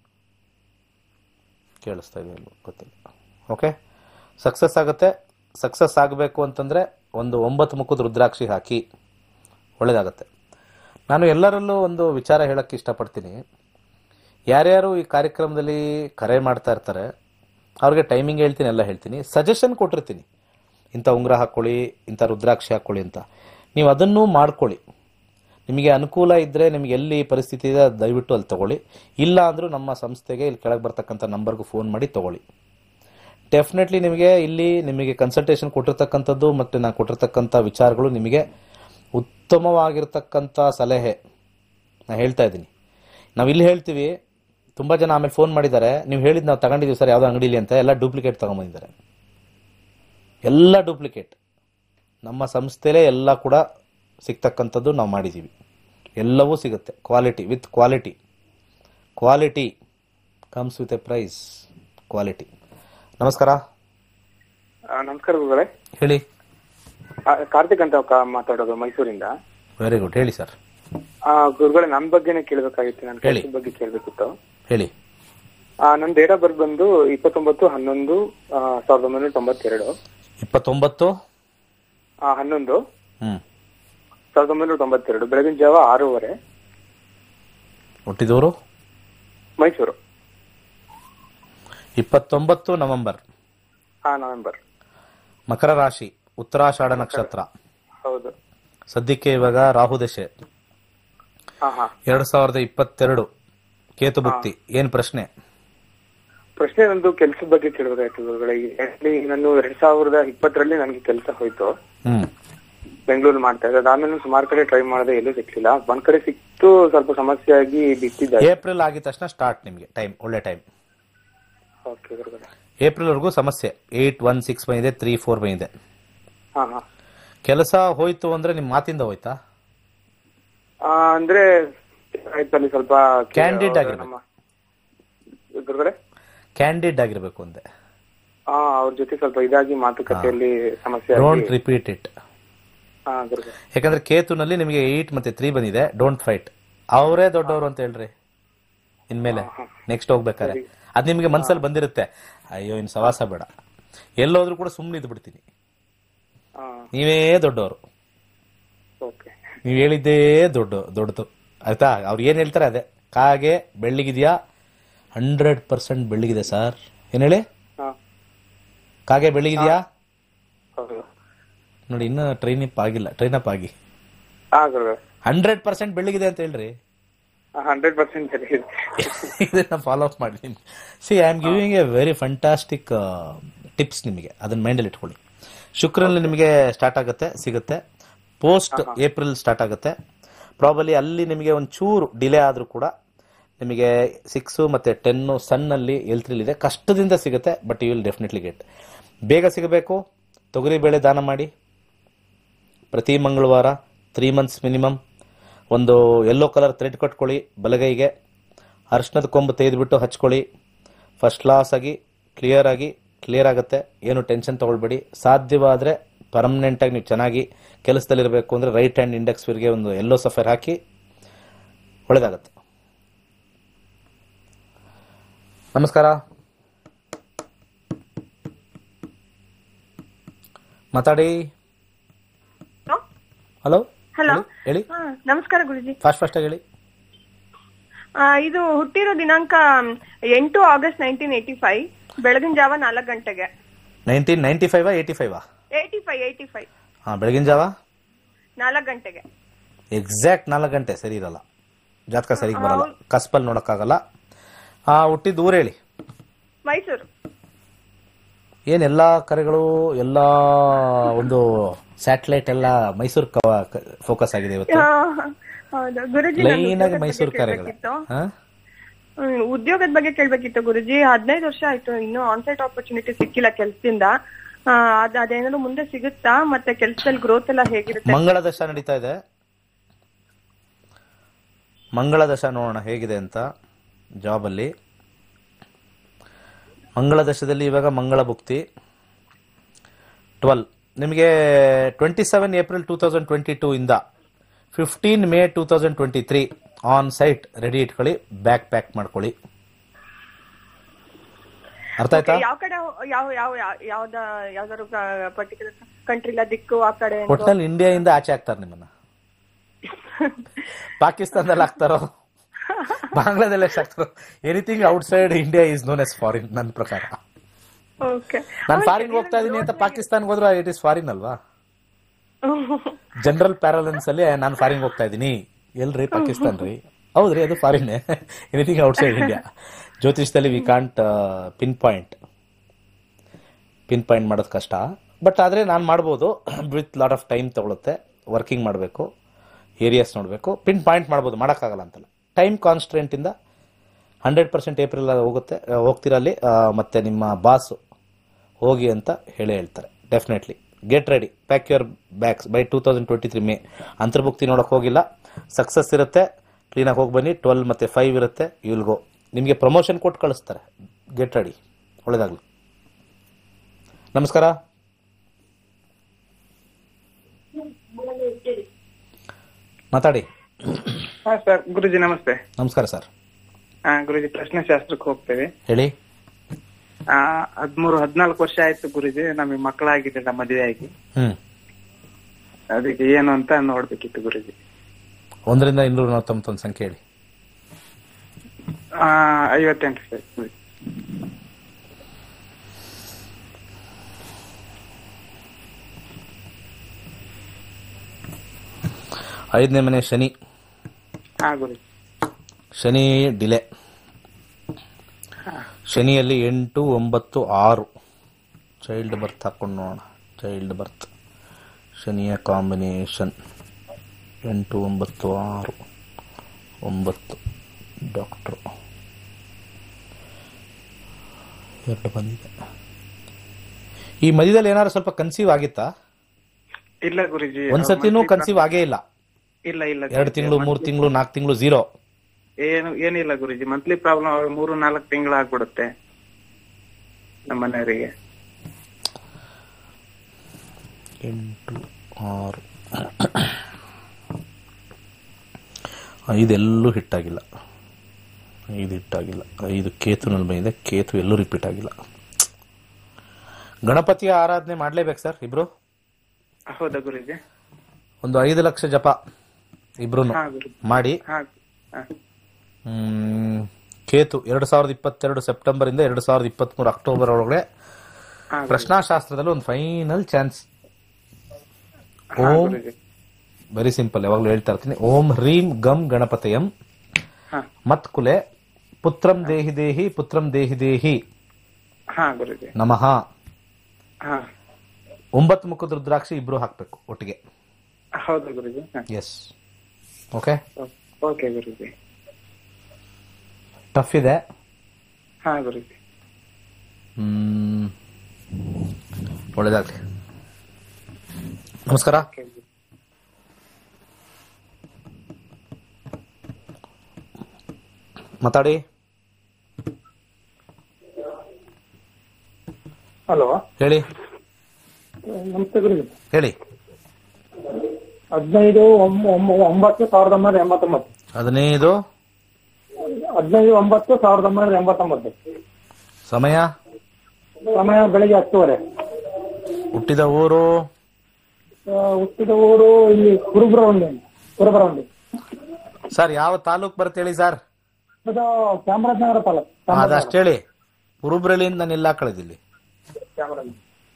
ಕೇಳಿಸ್ತಾ ಇದೆ ಇಲ್ವೋ ಗೊತ್ತಿಲ್ಲ ಓಕೆ ಸಕ್ಸಸ್ ಆಗುತ್ತೆ ಸಕ್ಸಸ್ ಆಗಬೇಕು ಅಂತಂದರೆ ಒಂದು ಒಂಬತ್ತು ಮುಖದ ರುದ್ರಾಕ್ಷಿ ಹಾಕಿ ಒಳ್ಳೆಯದಾಗತ್ತೆ ನಾನು ಎಲ್ಲರಲ್ಲೂ ಒಂದು ವಿಚಾರ ಹೇಳಕ್ಕೆ ಇಷ್ಟಪಡ್ತೀನಿ ಯಾರ್ಯಾರು ಈ ಕಾರ್ಯಕ್ರಮದಲ್ಲಿ ಕರೆ ಮಾಡ್ತಾ ಇರ್ತಾರೆ ಅವ್ರಿಗೆ ಟೈಮಿಂಗ್ ಹೇಳ್ತೀನಿ ಎಲ್ಲ ಹೇಳ್ತೀನಿ ಸಜೆಷನ್ ಕೊಟ್ಟಿರ್ತೀನಿ ಇಂಥ ಉಂಗುರ ಹಾಕ್ಕೊಳ್ಳಿ ಇಂಥ ರುದ್ರಾಕ್ಷಿ ಹಾಕ್ಕೊಳ್ಳಿ ಅಂತ ನೀವು ಅದನ್ನೂ ಮಾಡ್ಕೊಳ್ಳಿ ನಿಮಗೆ ಅನುಕೂಲ ಇದ್ದರೆ ನಿಮಗೆ ಎಲ್ಲಿ ಪರಿಸ್ಥಿತಿ ಇದೆ ಅದ್ ದಯವಿಟ್ಟು ಅಲ್ಲಿ ತಗೊಳ್ಳಿ ಇಲ್ಲ ಅಂದರೂ ನಮ್ಮ ಸಂಸ್ಥೆಗೆ ಇಲ್ಲಿ ಕೆಳಗೆ ಬರ್ತಕ್ಕಂಥ ನಂಬರ್ಗೂ ಫೋನ್ ಮಾಡಿ ತಗೊಳ್ಳಿ ಡೆಫಿನೆಟ್ಲಿ ನಿಮಗೆ ಇಲ್ಲಿ ನಿಮಗೆ ಕನ್ಸಲ್ಟೇಷನ್ ಕೊಟ್ಟಿರ್ತಕ್ಕಂಥದ್ದು ಮತ್ತು ನಾನು ಕೊಟ್ಟಿರ್ತಕ್ಕಂಥ ವಿಚಾರಗಳು ನಿಮಗೆ ಉತ್ತಮವಾಗಿರ್ತಕ್ಕಂಥ ಸಲಹೆ ನಾನು ಹೇಳ್ತಾ ಇದ್ದೀನಿ ನಾವು ಇಲ್ಲಿ ಹೇಳ್ತೀವಿ ತುಂಬ ಜನ ಆಮೇಲೆ ಫೋನ್ ಮಾಡಿದ್ದಾರೆ ನೀವು ಹೇಳಿದ್ದು ನಾವು ತಗೊಂಡಿದ್ದೀವಿ ಸರ್ ಯಾವುದೋ ಅಂಗಡಿಲಿ ಅಂತ ಎಲ್ಲ ಡೂಪ್ಲಿಕೇಟ್ ತಗೊಂಬಂದಿದ್ದಾರೆ ಎಲ್ಲ ಡೂಪ್ಲಿಕೇಟ್ ನಮ್ಮ ಸಂಸ್ಥೆಲೇ ಎಲ್ಲ ಕೂಡ ಸಿಗ್ತಕ್ಕಂಥದ್ದು ನಾವು ಮಾಡಿದ್ದೀವಿ ಎಲ್ಲವೂ ಸಿಗುತ್ತೆ quality with quality quality comes with a price quality ನಮಸ್ಕಾರ ನಮಸ್ಕಾರ ಗುರುಗಳೇ ಹೇಳಿ ಆ, ಕಾರ್ತಿಕ್ ಅಂತ ಕ- ಮಾತಾಡೋದು ಮೈಸೂರಿಂದ ವೆರಿ ಗುಡ್ ಹೇಳಿ ಸರ್ ಆ, ಗುರುಗಳೇ ನನ್ ಬಗ್ಗೆನೇ ಕೇಳ್ಬೇಕಾಗಿತ್ತು ನನ್ನ ಹೇಳಿ. ಕೆಲಸದ ಬಗ್ಗೆ ಕೇಳ್ಬೇಕಿತ್ತು ಹೇಳಿ ಆ, ನನ್ ಡೇಟ್ ಆಫ್ ಬರ್ತ್ ಬಂದು ಇಪ್ಪತ್ತೊಂಬತ್ತು ಹನ್ನೊಂದು ಆ, ಸಾವಿರದ ಒಂಬೈನೂರ ತೊಂಬತ್ತೆರಡು ಇಪ್ಪತ್ತೊಂಬತ್ತು ಆ, ಹನ್ನೊಂದು ಹ್ಞೂ ಸಾವಿರದ ಒಂಬೈನೂರ ತೊಂಬತ್ತೆರಡು ಬೆಳಗಿನ ಜಾವ ಆರೂವರೆ ಹುಟ್ಟಿದವರು ಮೈಸೂರು ಇಪ್ಪತ್ತೊಂಬತ್ತು ನವೆಂಬರ್ ಹಾ ನವೆಂಬರ್ ಮಕರ ರಾಶಿ ಉತ್ತರಾಷಾಢ ನಕ್ಷತ್ರ ಹೌದು ಸದ್ಯಕ್ಕೆ ಇವಾಗ ರಾಹು ದಶೆ ಹಾ ಹಾ ಎರಡ್ ಸಾವಿರದ ಇಪ್ಪತ್ತೆರಡು ಕೇತು ಭಕ್ತಿ ಏನ್ ಪ್ರಶ್ನೆ ಪ್ರಶ್ನೆ ನಂದು ಕೆಲ್ಸದ ಬಗ್ಗೆ ಕೇಳ್ಬೇಕಾಯ್ತು ಗುರುಗಳೇ ಆಕ್ಚುಲಿ ನಾನು ಎರಡ್ ಸಾವಿರದ ಇಪ್ಪತ್ತರಲ್ಲಿ ನನಗೆ ಕೆಲಸ ಹೋಯ್ತು ಹ್ಮ್ ಬೆಂಗಳೂರು ಮಾಡ್ತಾ ಇದ್ದೆ ಅದಾದ್ಮೇಲೆ ಸುಮಾರು ಕಡೆ ಟ್ರೈ ಮಾಡಿದೆ ಎಲ್ಲೂ ಸಿಕ್ಲಿಲ್ಲ ಒಂದ್ ಕಡೆ ಸಿಕ್ತು ಸ್ವಲ್ಪ ಸಮಸ್ಯೆ ಆಗಿ ಬಿಟ್ಟಿದ್ದೆ ಏಪ್ರಿಲ್ ಆಗಿದ ತಕ್ಷಣ ಸ್ಟಾರ್ಟ್ ನಿಮಗೆ ಟೈಮ್ ಒಳ್ಳೆ ಟೈಮ್ ಓಕೆ ಗುರುಗಳೇ ಏಪ್ರಿಲ್ ವರೆಗೂ ಸಮಸ್ಯೆ ಏಟ್ ಒನ್ ಸಿಕ್ಸ್ ಬಂದಿದೆ ತ್ರೀ ಫೋರ್ ಬಂದಿದೆ ಹಾ ಹಾ ಕೆಲಸ ಹೋಯ್ತು ಅಂದ್ರೆ ನಿಮ್ ಮಾತಿಂದ ಹೋಯ್ತಾ ಆ, ಅಂದ್ರೆ ಆಯ್ತಲ್ಲಿ ಸ್ವಲ್ಪ Candid ಆಗಿರ್ಬೇಕು. ನಮ್ಮ- ಗುರುಗಳೇ ಕ್ಯಾಂಡಿಡ್ ಆಗಿರ್ಬೇಕು ಅಂದೆ ಆ ಅವ್ರ ಜೊತೆ ಸ್ವಲ್ಪ ಇದಾಗಿ ಮಾತುಕತೆಯಲ್ಲಿ ಸಮಸ್ಯೆ ಡೋಂಟ್ ಆಗಿ ರಿಪೀಟ್ ಇಟ್ ಹಾ ಗುರುಗಳೇ ಯಾಕಂದ್ರೆ ಕೇತುನಲ್ಲಿ ನಿಮಗೆ ಏಟ್ ಮತ್ತೆ ತ್ರೀ ಬಂದಿದೆ ಡೋಂಟ್ ಫೈಟ್ ಅವರೇ ದೊಡ್ಡವರು ಅಂತ ಹೇಳ್ರಿ ಇನ್ಮೇಲೆ ನೆಕ್ಸ್ಟ್ ಹೋಗ್ಬೇಕಾದ್ರೆ ಅದ್ ನಿಮಗೆ ಮನ್ಸಲ್ಲಿ ಬಂದಿರುತ್ತೆ ಅಯ್ಯೋ ಇನ್ ಸವಾಸ ಬೇಡ ಎಲ್ಲೋದ್ರೂ ಕೂಡ ಸುಮ್ಮನೆ ಇದ್ದು ಬಿಡ್ತೀನಿ ಹಾ ನೀವೇ ದೊಡ್ಡವರು ಓಕೆ ನೀವು ಹೇಳಿದ್ದೇ ದೊಡ್ಡ ದೊಡ್ಡದು ಆಯ್ತಾ ಅವ್ರು ಏನ್ ಹೇಳ್ತಾರೆ ಅದೇ ಕಾಗೆ ಬೆಳ್ಳಿಗಿದ್ಯಾ ಹಂಡ್ರೆಡ್ ಪರ್ಸೆಂಟ್ ಬೆಳ್ಳಿಗಿದೆ ಸರ್ ಏನ್ ಹೇಳಿ ಹಾ ಕಾಗೆ ಬೆಳ್ಳಿಗಿದ್ಯಾ ಹೌದು ನೋಡಿ ಇನ್ನು ಟ್ರೈನ್ ಅಪ್ ಆಗಿಲ್ಲ ಟ್ರೈನ್ ಅಪ್ ಆಗಿ ಹಾ ಗುರುಗಳೇ ಹಂಡ್ರೆಡ್ ಪರ್ಸೆಂಟ್ ಬೆಳ್ಳಿಗಿದೆ ಅಂತ ಹೇಳ್ರಿ ಹಂಡ್ರೆಡ್ ಪರ್ಸೆಂಟ್ ಸರಿ ಇದೆ ಇದನ್ನ ಫಾಲೋ ಅಪ್ ಮಾಡಿ see I am giving a very fantastic tips ನಿಮಗೆ ಅದನ್ನ ಮೈಂಡಲ್ಲಿ ಇಟ್ಕೊಳ್ಳಿ ಶುಕ್ರಲ್ಲಿ ನಿಮಗೆ ಸ್ಟಾರ್ಟ್ ಆಗುತ್ತೆ ಸಿಗುತ್ತೆ ಪೋಸ್ಟ್ ಏಪ್ರಿಲ್ ಸ್ಟಾರ್ಟ್ ಆಗುತ್ತೆ ಪ್ರಾಬಲಿ ಅಲ್ಲಿ ನಿಮಗೆ ಒಂದು ಚೂರು ಡಿಲೇ ಆದರೂ ಕೂಡ ನಿಮಗೆ ಸಿಕ್ಸು ಮತ್ತು ಟೆನ್ನು ಸನ್ನಲ್ಲಿ ಎಲ್ತ್ರಿಲಿದೆ ಕಷ್ಟದಿಂದ ಸಿಗುತ್ತೆ but you will definitely get ಬೇಗ ಸಿಗಬೇಕು ತೊಗರಿಬೇಳೆ ದಾನ ಮಾಡಿ ಪ್ರತಿ ಮಂಗಳವಾರ ತ್ರೀ ಮಂತ್ಸ್ ಮಿನಿಮಮ್ ಒಂದು ಯೆಲ್ಲೋ ಕಲರ್ ಥ್ರೆಡ್ ಕಟ್ಕೊಳ್ಳಿ ಬಲಗೈಗೆ ಅರ್ಶನದ ಕೊಂಬು ತೆಗೆದುಬಿಟ್ಟು ಹಚ್ಕೊಳ್ಳಿ ಫಸ್ಟ್ ಕ್ಲಾಸ್ ಆಗಿ ಕ್ಲಿಯರ್ ಆಗಿ ಕ್ಲಿಯರ್ ಆಗುತ್ತೆ ಏನು ಟೆನ್ಷನ್ ತೊಗೊಳ್ಬೇಡಿ ಸಾಧ್ಯವಾದರೆ ಪರ್ಮನೆಂಟಾಗಿ ನೀವು ಚೆನ್ನಾಗಿ ಕೆಲಸದಲ್ಲಿರಬೇಕು ಅಂದರೆ ರೈಟ್ ಹ್ಯಾಂಡ್ ಇಂಡೆಕ್ಸ್ ಫಿರ್ಗೆ ಒಂದು ಯೆಲ್ಲೋ ಸಫರ್ ಹಾಕಿ ಒಳ್ಳೆಯದಾಗತ್ತೆ ನಮಸ್ಕಾರ ಮಾತಾಡಿ ಹಲೋ ಹಲೋ ಹೇಳಿ ಹಾ, ನಮಸ್ಕಾರ ಗುರುಜಿ ಫಾಸ್ಟ್ ಫಾಸ್ಟ್ ಹೇಳಿ ಆ, ಇದು ಹುಟ್ಟಿರೋ ದಿನಾಂಕ ಎಂಟು ಆಗಸ್ಟ್ ನೈನ್ಟೀನ್ ಏಟಿ ಫೈವ್ ಬೆಳಗಿನ ಜಾವ ನಾಲ್ಕು ಗಂಟೆಗೆ ನೈನ್ಟೀನ್ ನೈಂಟಿ ಫೈವಾ ಏಯ್ಟಿ ಫೈವಾ ಏಯ್ಟಿ ಫೈವ್ ಏಯ್ಟಿ ಫೈವ್ ಹಾಂ ಬೆಳಗಿನ ಜಾವ ನಾಲ್ಕು ಗಂಟೆಗೆ ಎಕ್ಸಾಕ್ಟ್ ನಾಲ್ಕು ಗಂಟೆ ಸರಿ ಇರಲ್ಲ ಜಾತಕ ಸರಿಗೆ ಬರಲ್ಲ ಕಸ್ಪಲ್ ನೋಡೋಕ್ಕಾಗಲ್ಲ ಆ ಹುಟ್ಟಿದ ಊರು ಹೇಳಿ ಮೈಸೂರು ಏನು ಎಲ್ಲ ಕರೆಗಳು ಎಲ್ಲ ಒಂದು ಸ್ಯಾಟಲೈಟ್ ಎಲ್ಲ ಮೈಸೂರು ಫೋಕಸ್ ಆಗಿದೆ ಇವತ್ತು ಹಾ, ಹೌದು ಗುರುಜಿ ನಾನು ಲೈನ್ ಆಗಿ ಉದ್ಯೋಗದ ಮೈಸೂರು ಬಗ್ಗೆ ಕರೆಗಳು ಕೇಳ್ಬೇಕಿತ್ತು. ಹಾ ಹ್ಮ್, ಉದ್ಯೋಗದ ಬಗ್ಗೆ ಕೇಳ್ಬೇಕಿತ್ತು ಗುರುಜಿ ಹದಿನೈದು ವರ್ಷ ಆಯ್ತು ಇನ್ನೂ ಆನ್ಸೈಟ್ ಆಪರ್ಚುನಿಟಿ ಸಿಕ್ಕಿಲ್ಲ ಕೆಲ್ಸದಿಂದ ಆ, ಅದ್ ಅದೇನಾದ್ರು ಮುಂದೆ ಸಿಗುತ್ತಾ ಮತ್ತೆ ಕೆಲ್ಸದಲ್ಲಿ ಗ್ರೋತ್ ಎಲ್ಲ ಹೇಗಿರುತ್ತೆ ಮಂಗಳ ದಶ ನಡೀತಾ ಇದೆ ಮಂಗಳ ದಶ ನೋಡೋಣ ಹೇಗಿದೆ ಅಂತ ಜಾಬಲ್ಲಿ ಮಂಗಳ ದಶದಲ್ಲಿ ಇವಾಗ ಮಂಗಳ ಭುಕ್ತಿ ಟ್ವೆಲ್ ನಿಮಗೆ twenty seven April two thousand twenty two ಇಂದ fifteen May two thousand twenty three on site ready ಇಟ್ಕೊಳ್ಳಿ ಬ್ಯಾಗ್ ಪ್ಯಾಕ್ ಮಾಡ್ಕೊಳ್ಳಿ ಅರ್ಥ ಆಯ್ತಾ ಯಾವ ಕಡೆ ಯಾವ ಯಾವ ಯಾವ- ಯಾವ್ದ ಯಾವ್ದಾದ್ರು ಪರ್ಟಿಕ್ಯುಲರ್ ಕಂಟ್ರಿ ಇಲ್ಲ ದಿಕ್ಕು ಆ ಕಡೆ ಏನಾದ್ರು? ಒಟ್ನಲ್ಲಿ ಇಂಡಿಯಾದಿಂದ ಆಚೆ ಹಾಕ್ತಾರೆ ನಿಮ್ಮನ್ನ ಪಾಕಿಸ್ತಾನದಲ್ಲಿ ಹಾಕ್ತಾರೋ ಬಾಂಗ್ಲಾದಲ್ಲಿ ಎಷ್ಟು ಹಾಕ್ತಾರೋ anything outside India is known as foreign ನನ್ನ ಪ್ರಕಾರ ಓಕೆ ನಾನು ಫಾರಿನ್ ಹೋಗ್ತಾ ಇದೀನಿ ಅಂತ ಪಾಕಿಸ್ತಾನ್ಗೆ ಹೋದ್ರೆ ಇಟ್ ಇಸ್ ಫಾರಿನ್ ಅಲ್ವಾ ಜನರಲ್ ಪ್ಯಾರಲೆನ್ಸ್ ಅಲ್ಲಿ ನಾನು ಫಾರಿನ್ ಹೋಗ್ತಾ ಇದೀನಿ ಎಲ್ರಿ ಪಾಕಿಸ್ತಾನ್ ರೀ ಹೌದ್ರಿ ಅದು ಫಾರಿನ್ ಎನಿಥಿಂಗ್ ಔಟ್ಸೈಡ್ ಇಂಡಿಯಾ ಜ್ಯೋತಿಷದಲ್ಲಿ we can't pin point pin point ಮಾಡೋದು ಕಷ್ಟ ಬಟ್ ಆದರೆ ನಾನು ಮಾಡ್ಬೋದು ವಿತ್ ಲಾಟ್ ಆಫ್ ಟೈಮ್ ತಗೊಳುತ್ತೆ ವರ್ಕಿಂಗ್ ಮಾಡಬೇಕು ಏರಿಯಾಸ್ ನೋಡಬೇಕು ಪಿನ್ ಪಾಯಿಂಟ್ ಮಾಡ್ಬೋದು ಮಾಡೋಕ್ಕಾಗಲ್ಲ ಅಂತಲ್ಲ ಟೈಮ್ ಕಾನ್ಸ್ಟ್ರೆಂಟಿಂದ ಹಂಡ್ರೆಡ್ ಪರ್ಸೆಂಟ್ ಏಪ್ರಿಲ್ ಹೋಗುತ್ತೆ ಆ, ಹೋಗ್ತಿರಲ್ಲಿ ಆ, ಮತ್ತೆ ನಿಮ್ಮ ಬಾಸ್ ಹೋಗಿ ಅಂತ ಹೇಳೇ ಹೇಳ್ತಾರೆ definitely get ready pack your bags by two thousand twenty three May ಅಂತರ್ಭುಕ್ತಿ ನೋಡೋಕೆ ಹೋಗಿಲ್ಲ ಸಕ್ಸಸ್ ಇರುತ್ತೆ ಕ್ಲೀನಾಗಿ ಹೋಗಿ ಬನ್ನಿ ಟ್ವೆಲ್ ಮತ್ತು ಫೈವ್ ಇರುತ್ತೆ ಯುಲ್ ಗೋ ನಿಮಗೆ ಪ್ರಮೋಷನ್ ಕೊಟ್ಟು ಕಳಿಸ್ತಾರೆ ಗೆಟ್ ರೆಡಿ ಒಳ್ಳೇದಾಗಲಿ ನಮಸ್ಕಾರ ಮಾತಾಡಿ ಹಾ ಸರ್ ಗುರುಜಿ ನಮಸ್ತೆ ನಮಸ್ಕಾರ ಸರ್ ಹಾ ಗುರುಜಿ ಪ್ರಶ್ನೆ ಶಾಸ್ತ್ರಕ್ಕೆ ಹೋಗ್ತೇವೆ ಹೇಳಿ ಆ ಹದ್ಮೂರು ಹದ್ನಾಲ್ಕು ವರ್ಷ ಆಯ್ತು ಗುರುಜಿ ನಮಗೆ ಮಕ್ಕಳಾಗಿದ್ದಿಲ್ಲ ಮದುವೆ ಆಗಿ ಹ್ಮ್ ಅದಕ್ಕೆ ಏನು ಅಂತ ನೋಡ್ಬೇಕಿತ್ತು ಗುರುಜಿ ಒಂದರಿಂದ ಇನ್ನೂರ ನಲವತ್ತೊಂಬತ್ತೊಂದು ಸಂಖ್ಯೆ ಹೇಳಿ ಆ ಐವತ್ತೆಂಟು ಸರ್ ಗುರೂಜಿ. ಐದನೇ ಮನೆ ಶನಿ ಹಾ ಗುರುಜಿ ಶನಿ ಡಿಲೆ ಶನಿಯಲ್ಲಿ ಎಂಟು ಒಂಬತ್ತು ಆರು ಚೈಲ್ಡ್ ಬರ್ತ್ ಹಾಕೊಂಡು ನೋಡೋಣ ಚೈಲ್ಡ್ ಬರ್ತ್ ಶನಿಯ ಕಾಂಬಿನೇಷನ್ ಎಂಟು ಒಂಬತ್ತು ಆರು ಒಂಬತ್ತು ಡಾಕ್ಟ್ರು ಎರಡು ಬಂದಿದೆ ಈ ಮಧ್ಯದಲ್ಲಿ ಏನಾದ್ರು ಸ್ವಲ್ಪ ಕನ್ಸೀವ್ ಆಗಿತ್ತಾ ಇಲ್ಲ ಗುರುಜಿ ಒಂದ್ಸತಿನೂ ಕನ್ಸೀವ್ ಆಗೇ ಇಲ್ಲ ಇಲ್ಲ ಇಲ್ಲ ಎರಡು ಗುರೂಜಿ. ತಿಂಗಳು ಮೂರು ತಿಂಗಳು ನಾಲ್ಕು ತಿಂಗಳು ಝೀರೋ ಏನು ಏನಿಲ್ಲ ಗುರುಜಿ ಮಂತ್ಲಿ ಪ್ರಾಬ್ಲಮ್ ಮೂರು ನಾಲ್ಕು ತಿಂಗಳು ಆಗ್ಬಿಡುತ್ತೆ ನಮ್ಮ ಮನೆಯವರಿಗೆ ಎಂಟು ಆರು ಐದೆಲ್ಲೂ ಹಿಟ್ಟಾಗಿಲ್ಲ ಐದು ಹಿಟ್ಟಾಗಿಲ್ಲ ಐದು ಕೇತುನಲ್ಲಿ ಬಂದಿದೆ ಕೇತು ಎಲ್ಲೂ ರಿಪೀಟ್ ಆಗಿಲ್ಲ ಗಣಪತಿಯ ಆರಾಧನೆ ಮಾಡ್ಲೇಬೇಕು ಸರ್ ಇಬ್ರು ಹೌದಾ ಗುರುಜಿ ಒಂದು ಐದು ಲಕ್ಷ ಜಪ ಇಬ್ರು ಹಾ ಗುರುಜಿ ಮಾಡಿ ಹಾ ಹಾ. ಹ್ಮ್, ಕೇತು ಎರಡು ಸಾವಿರದ ಇಪ್ಪತ್ತೆರಡು ಸೆಪ್ಟೆಂಬರ್ ಇಂದ ಎರಡು ಸಾವಿರದ ಇಪ್ಪತ್ಮೂರು ಅಕ್ಟೋಬರ್ ಒಳಗಡೆ ಹಾ ಗುರೂಜಿ. ಪ್ರಶ್ನಾಶಾಸ್ತ್ರದಲ್ಲಿ ಒಂದು ಫೈನಲ್ ಚಾನ್ಸ್ ಹಾ ಓಂ ಗುರೂಜಿ. ವೆರಿ ಸಿಂಪಲ್ ಯಾವಾಗಲೂ ಹೇಳ್ತಾ ಇರ್ತೀನಿ ಓಂ ಹ್ರೀಂ ಗಂ ಗಣಪತಯಂ ಹಾ ಮತ್ಕುಲೆ ಪುತ್ರಂ ದೇಹಿ ದೇಹಿ ಪುತ್ರಂ ದೇಹಿ ದೇಹಿ ಹಾ ಗುರುಜಿ ನಮಃ ಹಾ ಒಂಬತ್ತು ಮುಖದ ರುದ್ರಾಕ್ಷಿ ಇಬ್ರು ಹಾಕ್ಬೇಕು ಒಟ್ಟಿಗೆ ಹೌದಾ ಗುರುಜಿ ಹಾ. Yes okay okay Guruji tough ಇದೆ ಹಾ ಗುರುಜಿ ಹ್ಮ್ ಒಳ್ಳೇದಾಗ್ಲಿ ನಮಸ್ಕಾರ ಮಾತಾಡಿ ಹಲೋ ಹೇಳಿ ನಮಸ್ತೆ ಗುರುಜಿ ಹೇಳಿ ಹದಿನೈದು ಒಂಬ- ಒಂಬ- ಒಂಬತ್ತು ಸಾವಿರದ ಒಂಬೈನೂರ ಎಂಬತ್ತೊಂಬತ್ತು ಹದಿನೈದು ಹದಿನೈದು ಒಂಬತ್ತು ಸಾವಿರದ ಒಂಬೈನೂರ ಎಂಬತ್ತೊಂಬತ್ತು ಸಮಯ ಸಮಯ ಬೆಳಿಗ್ಗೆ ಹತ್ತುವರೆ ಹುಟ್ಟಿದ ಊರು ಆ, ಹುಟ್ಟಿದ ಊರು ಇಲ್ಲಿ ಕುರುಬ್ರವಂಡಿ ಕುರುಬ್ರವಂಡಿ ಸರ್ ಯಾವ ತಾಲೂಕ್ ಬರುತ್ತೆ ಹೇಳಿ ಸರ್ ಇದು ಚಾಮರಾಜನಗರ ತಾಲೂಕು ಅದಷ್ಟು ಹೇಳಿ ಕುರುಬ್ರಳ್ಳಿಯಿಂದ ನಾನು ಎಲ್ಲ ಕಳೆದಿಲ್ಲಿ ಕ್ಯಾಮರಾ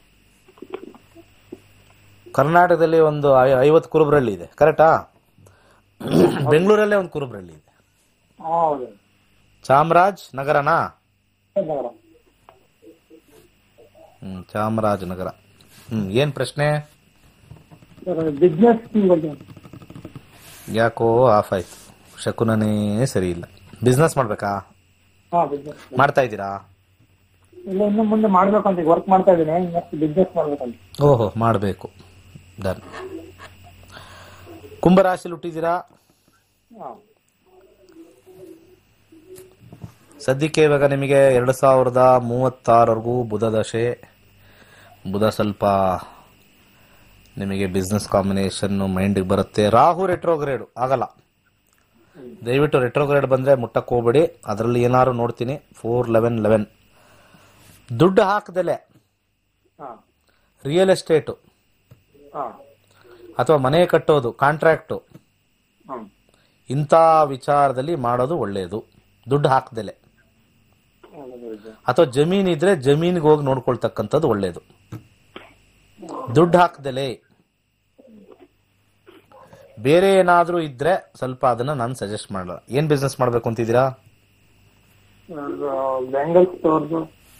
ಕರ್ನಾಟಕದಲ್ಲಿ ಒಂದು ಐ- ಐವತ್ತು ಕುರುಬ್ರಳ್ಳಿ ಇದೆ ಕರೆಕ್ಟಾ ಬೆಂಗಳೂರಲ್ಲೇ ಒಂದು ಕುರುಬ್ರಳ್ಳಿ ಇದೆ ಹೌದು ಚಾಮರಾಜ್ ನಗರನಾ ನಗರ ಹ್ಮ್ ಚಾಮರಾಜನಗರ ಹ್ಮ್ ಏನ್ ಪ್ರಶ್ನೆ ಸರ್ ಬಿಸ್ನೆಸ್ ಬಗ್ಗೆ ಯಾಕೋ ಆಫ್ ಆಯ್ತು ಶಕುನನೇ ಸರಿ ಇಲ್ಲ ಬಿಸ್ನೆಸ್ ಮಾಡ್ಬೇಕಾ ಹಾ ಬಿಸ್ನೆಸ್ ಮಾಡ್ತಾ ಇದ್ದೀರಾ ಇಲ್ಲ ಇನ್ನು ಮುಂದೆ ಮಾಡ್ಬೇಕಂತ ವರ್ಕ್ ಮಾಡ್ತಾ ಇದ್ದೀನಿ ನೆಕ್ಸ್ಟ್ ಬಿಸ್ನೆಸ್ ಮಾಡ್ಬೇಕಂತ ಓಹೋ ಮಾಡಬೇಕು ಡನ್ ಕುಂಭರಾಶಿಲಿ ಹುಟ್ಟಿದ್ದೀರಾ ಹಾ ಸದ್ಯಕ್ಕೆ ಇವಾಗ ನಿಮಗೆ ಎರಡು ಸಾವಿರದ ಮೂವತ್ತಾರವರೆಗೂ ಬುಧ ದಶೆ ಬುಧ ಸ್ವಲ್ಪ ನಿಮಗೆ ಬಿಸ್ನೆಸ್ ಕಾಂಬಿನೇಷನ್ ಮೈಂಡಿಗೆ ಬರುತ್ತೆ ರಾಹು ರೆಟ್ರೋಗ್ರೇಡ್ ಆಗಲ್ಲ ದಯವಿಟ್ಟು ರೆಟ್ರೋಗ್ರೇಡ್ ಬಂದರೆ ಮುಟ್ಟಕ್ಕೆ ಹೋಗ್ಬೇಡಿ ಅದರಲ್ಲಿ ಏನಾದ್ರು ನೋಡ್ತೀನಿ ಫೋರ್ ಲೆವೆನ್ ಲೆವೆನ್ ದುಡ್ಡು ಹಾಕದಲೆ ಹಾ ರಿಯಲ್ ಎಸ್ಟೇಟು ಹಾ ಅಥವಾ ಮನೆ ಕಟ್ಟೋದು ಕಾಂಟ್ರಾಕ್ಟು ಹ್ಮ್ ಇಂಥ ವಿಚಾರದಲ್ಲಿ ಮಾಡೋದು ಒಳ್ಳೆಯದು ದುಡ್ಡು ಹಾಕದಲೆ ಅಥವಾ ಜಮೀನ್ ಇದ್ರೆ ಜಮೀನಿಗೆ ಹೋಗಿ ನೋಡ್ಕೊಳ್ತಕ್ಕಂಥದ್ದು ಒಳ್ಳೆಯದು ದುಡ್ಡು ಹಾಕದಲೆ ಬೇರೆ ಏನಾದರೂ ಇದ್ರೆ ಸ್ವಲ್ಪ ಅದನ್ನ ನಾನು ಸಜೆಸ್ಟ್ ಮಾಡಲ್ಲ ಏನ್ ಬಿಸ್ನೆಸ್ ಮಾಡ್ಬೇಕು ಅಂತಿದ್ದೀರಾ ಬ್ಯಾಂಗಲ್ ಸ್ಟೋರ್ದು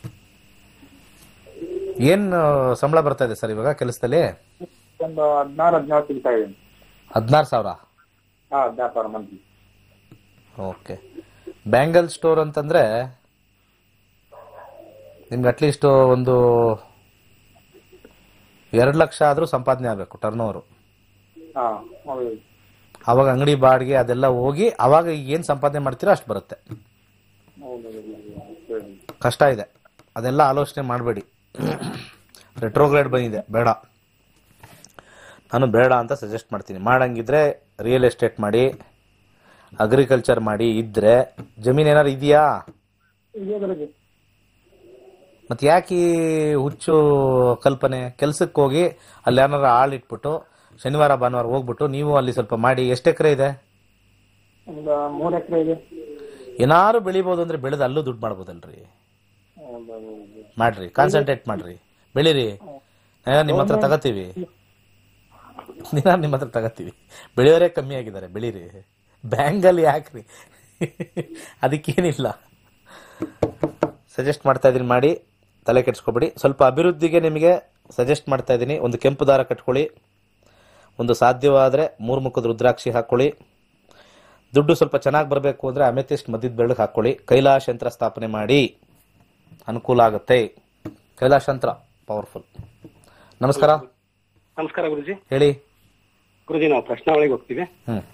ಏನ್ ಆ, ಸಂಬಳ ಬರ್ತಾ ಇದೆ ಸರ್ ಇವಾಗ ಕೆಲಸದಲ್ಲಿ ಒಂದು ಹದಿನಾರು ಹದಿನಾರು ಸಿಗ್ತಾ ಇದ್ದೀನಿ ಹದಿನಾರು ಸಾವಿರ ಹಾ ಹದಿನಾರು ಸಾವಿರ ಮಂತ್ಲಿ ಓಕೆ ಬ್ಯಾಂಗಲ್ ಸ್ಟೋರ್ ಅಂತಂದ್ರೆ ನಿಮ್ಗೆ ಅಟ್ಲೀಸ್ಟ್ ಒಂದು ಎರಡು ಲಕ್ಷ ಆದರೂ ಸಂಪಾದನೆ ಆಗಬೇಕು ಟರ್ನ್ ಓವರು ಹಾ ಹೌದು ಅವಾಗ ಅಂಗಡಿ ಬಾಡಿಗೆ ಅದೆಲ್ಲ ಹೋಗಿ ಅವಾಗ ಏನು ಸಂಪಾದನೆ ಮಾಡ್ತೀರೋ ಅಷ್ಟು ಬರುತ್ತೆ ಹೌದು ಕಷ್ಟ ಇದೆ ಅದೆಲ್ಲ ಆಲೋಚನೆ ಮಾಡಬೇಡಿ ರೆಟ್ರೋಗ್ರೇಡ್ ಬಂದಿದೆ ಬೇಡ ನಾನು ಬೇಡ ಅಂತ ಸಜೆಸ್ಟ್ ಮಾಡ್ತೀನಿ ಮಾಡಂಗಿದ್ರೆ ರಿಯಲ್ ಎಸ್ಟೇಟ್ ಮಾಡಿ ಅಗ್ರಿಕಲ್ಚರ್ ಮಾಡಿ ಇದ್ರೆ ಜಮೀನ್ ಏನಾರು ಇದೆಯಾ ಇದೇ ಬೆಳಗ್ಗೆ ಮತ್ತೆ ಯಾಕೆ ಈ ಹುಚ್ಚು ಕಲ್ಪನೆ ಕೆಲ್ಸಕ್ಕೆ ಹೋಗಿ ಅಲ್ಲಿ ಏನಾರ ಆಳು ಇಟ್ಬಿಟ್ಟು ಶನಿವಾರ ಭಾನುವಾರ ಹೋಗ್ಬಿಟ್ಟು ನೀವು ಅಲ್ಲಿ ಸ್ವಲ್ಪ ಮಾಡಿ ಎಷ್ಟು ಎಕರೆ ಇದೆ ಒಂದು ಮೂರು ಎಕರೆ ಇದೆ ಏನಾರು ಬೆಳಿಬೋದು ಅಂದ್ರೆ ಬೆಳೆದು ಅಲ್ಲೂ ದುಡ್ಡು ಮಾಡ್ಬೋದಲ್ರಿ ಹೌದು ಹೌದು ಮಾಡ್ರಿ ಕಾನ್ಸಂಟ್ರೇಟ್ ಮಾಡ್ರಿ ಬೆಳೀರಿ ಏ, ನಿಮ್ಮ ಹತ್ರ ತಗತೀವಿ ದಿನ ನಿಮ್ಮ ಹತ್ರ ತಗತೀವಿ ಬೆಳೆಯೋರೇ ಕಮ್ಮಿ ಆಗಿದ್ದಾರೆ ಬೆಳೀರಿ ಬ್ಯಾಂಗಲ್ಲಿ ಯಾಕ್ರಿ ಅದಕ್ಕೇನಿಲ್ಲ ಸಜೆಸ್ಟ್ ಮಾಡ್ತಾ ಇದೀನಿ ಮಾಡಿ ತಲೆ ಕೆಡ್ಸ್ಕೊಬೇಡಿ ಸ್ವಲ್ಪ ಅಭಿವೃದ್ಧಿಗೆ ನಿಮಗೆ ಸಜೆಸ್ಟ್ ಮಾಡ್ತಾ ಇದ್ದೀನಿ ಒಂದು ಕೆಂಪು ದಾರ ಕಟ್ಕೊಳ್ಳಿ ಒಂದು ಸಾಧ್ಯವಾದರೆ ಮೂರು ಮುಖದ ರುದ್ರಾಕ್ಷಿ ಹಾಕ್ಕೊಳ್ಳಿ ದುಡ್ಡು ಸ್ವಲ್ಪ ಚೆನ್ನಾಗಿ ಬರಬೇಕು ಅಂದರೆ ಅಮೆಥಿಸ್ಟ್ ಮಧ್ಯದ ಬೆಳಗ್ಗೆ ಹಾಕ್ಕೊಳ್ಳಿ ಕೈಲಾಶ ಯಂತ್ರ ಸ್ಥಾಪನೆ ಮಾಡಿ ಅನುಕೂಲ ಆಗುತ್ತೆ ಕೈಲಾಶ ಯಂತ್ರ ಪವರ್ಫುಲ್ ನಮಸ್ಕಾರ ನಮಸ್ಕಾರ ಗುರುಜಿ ಹೇಳಿ ಗುರುಜಿ ನಾವು ಪ್ರಶ್ನಾವಳಿಗೆ ಹೋಗ್ತೀವಿ ಹ್ಮ್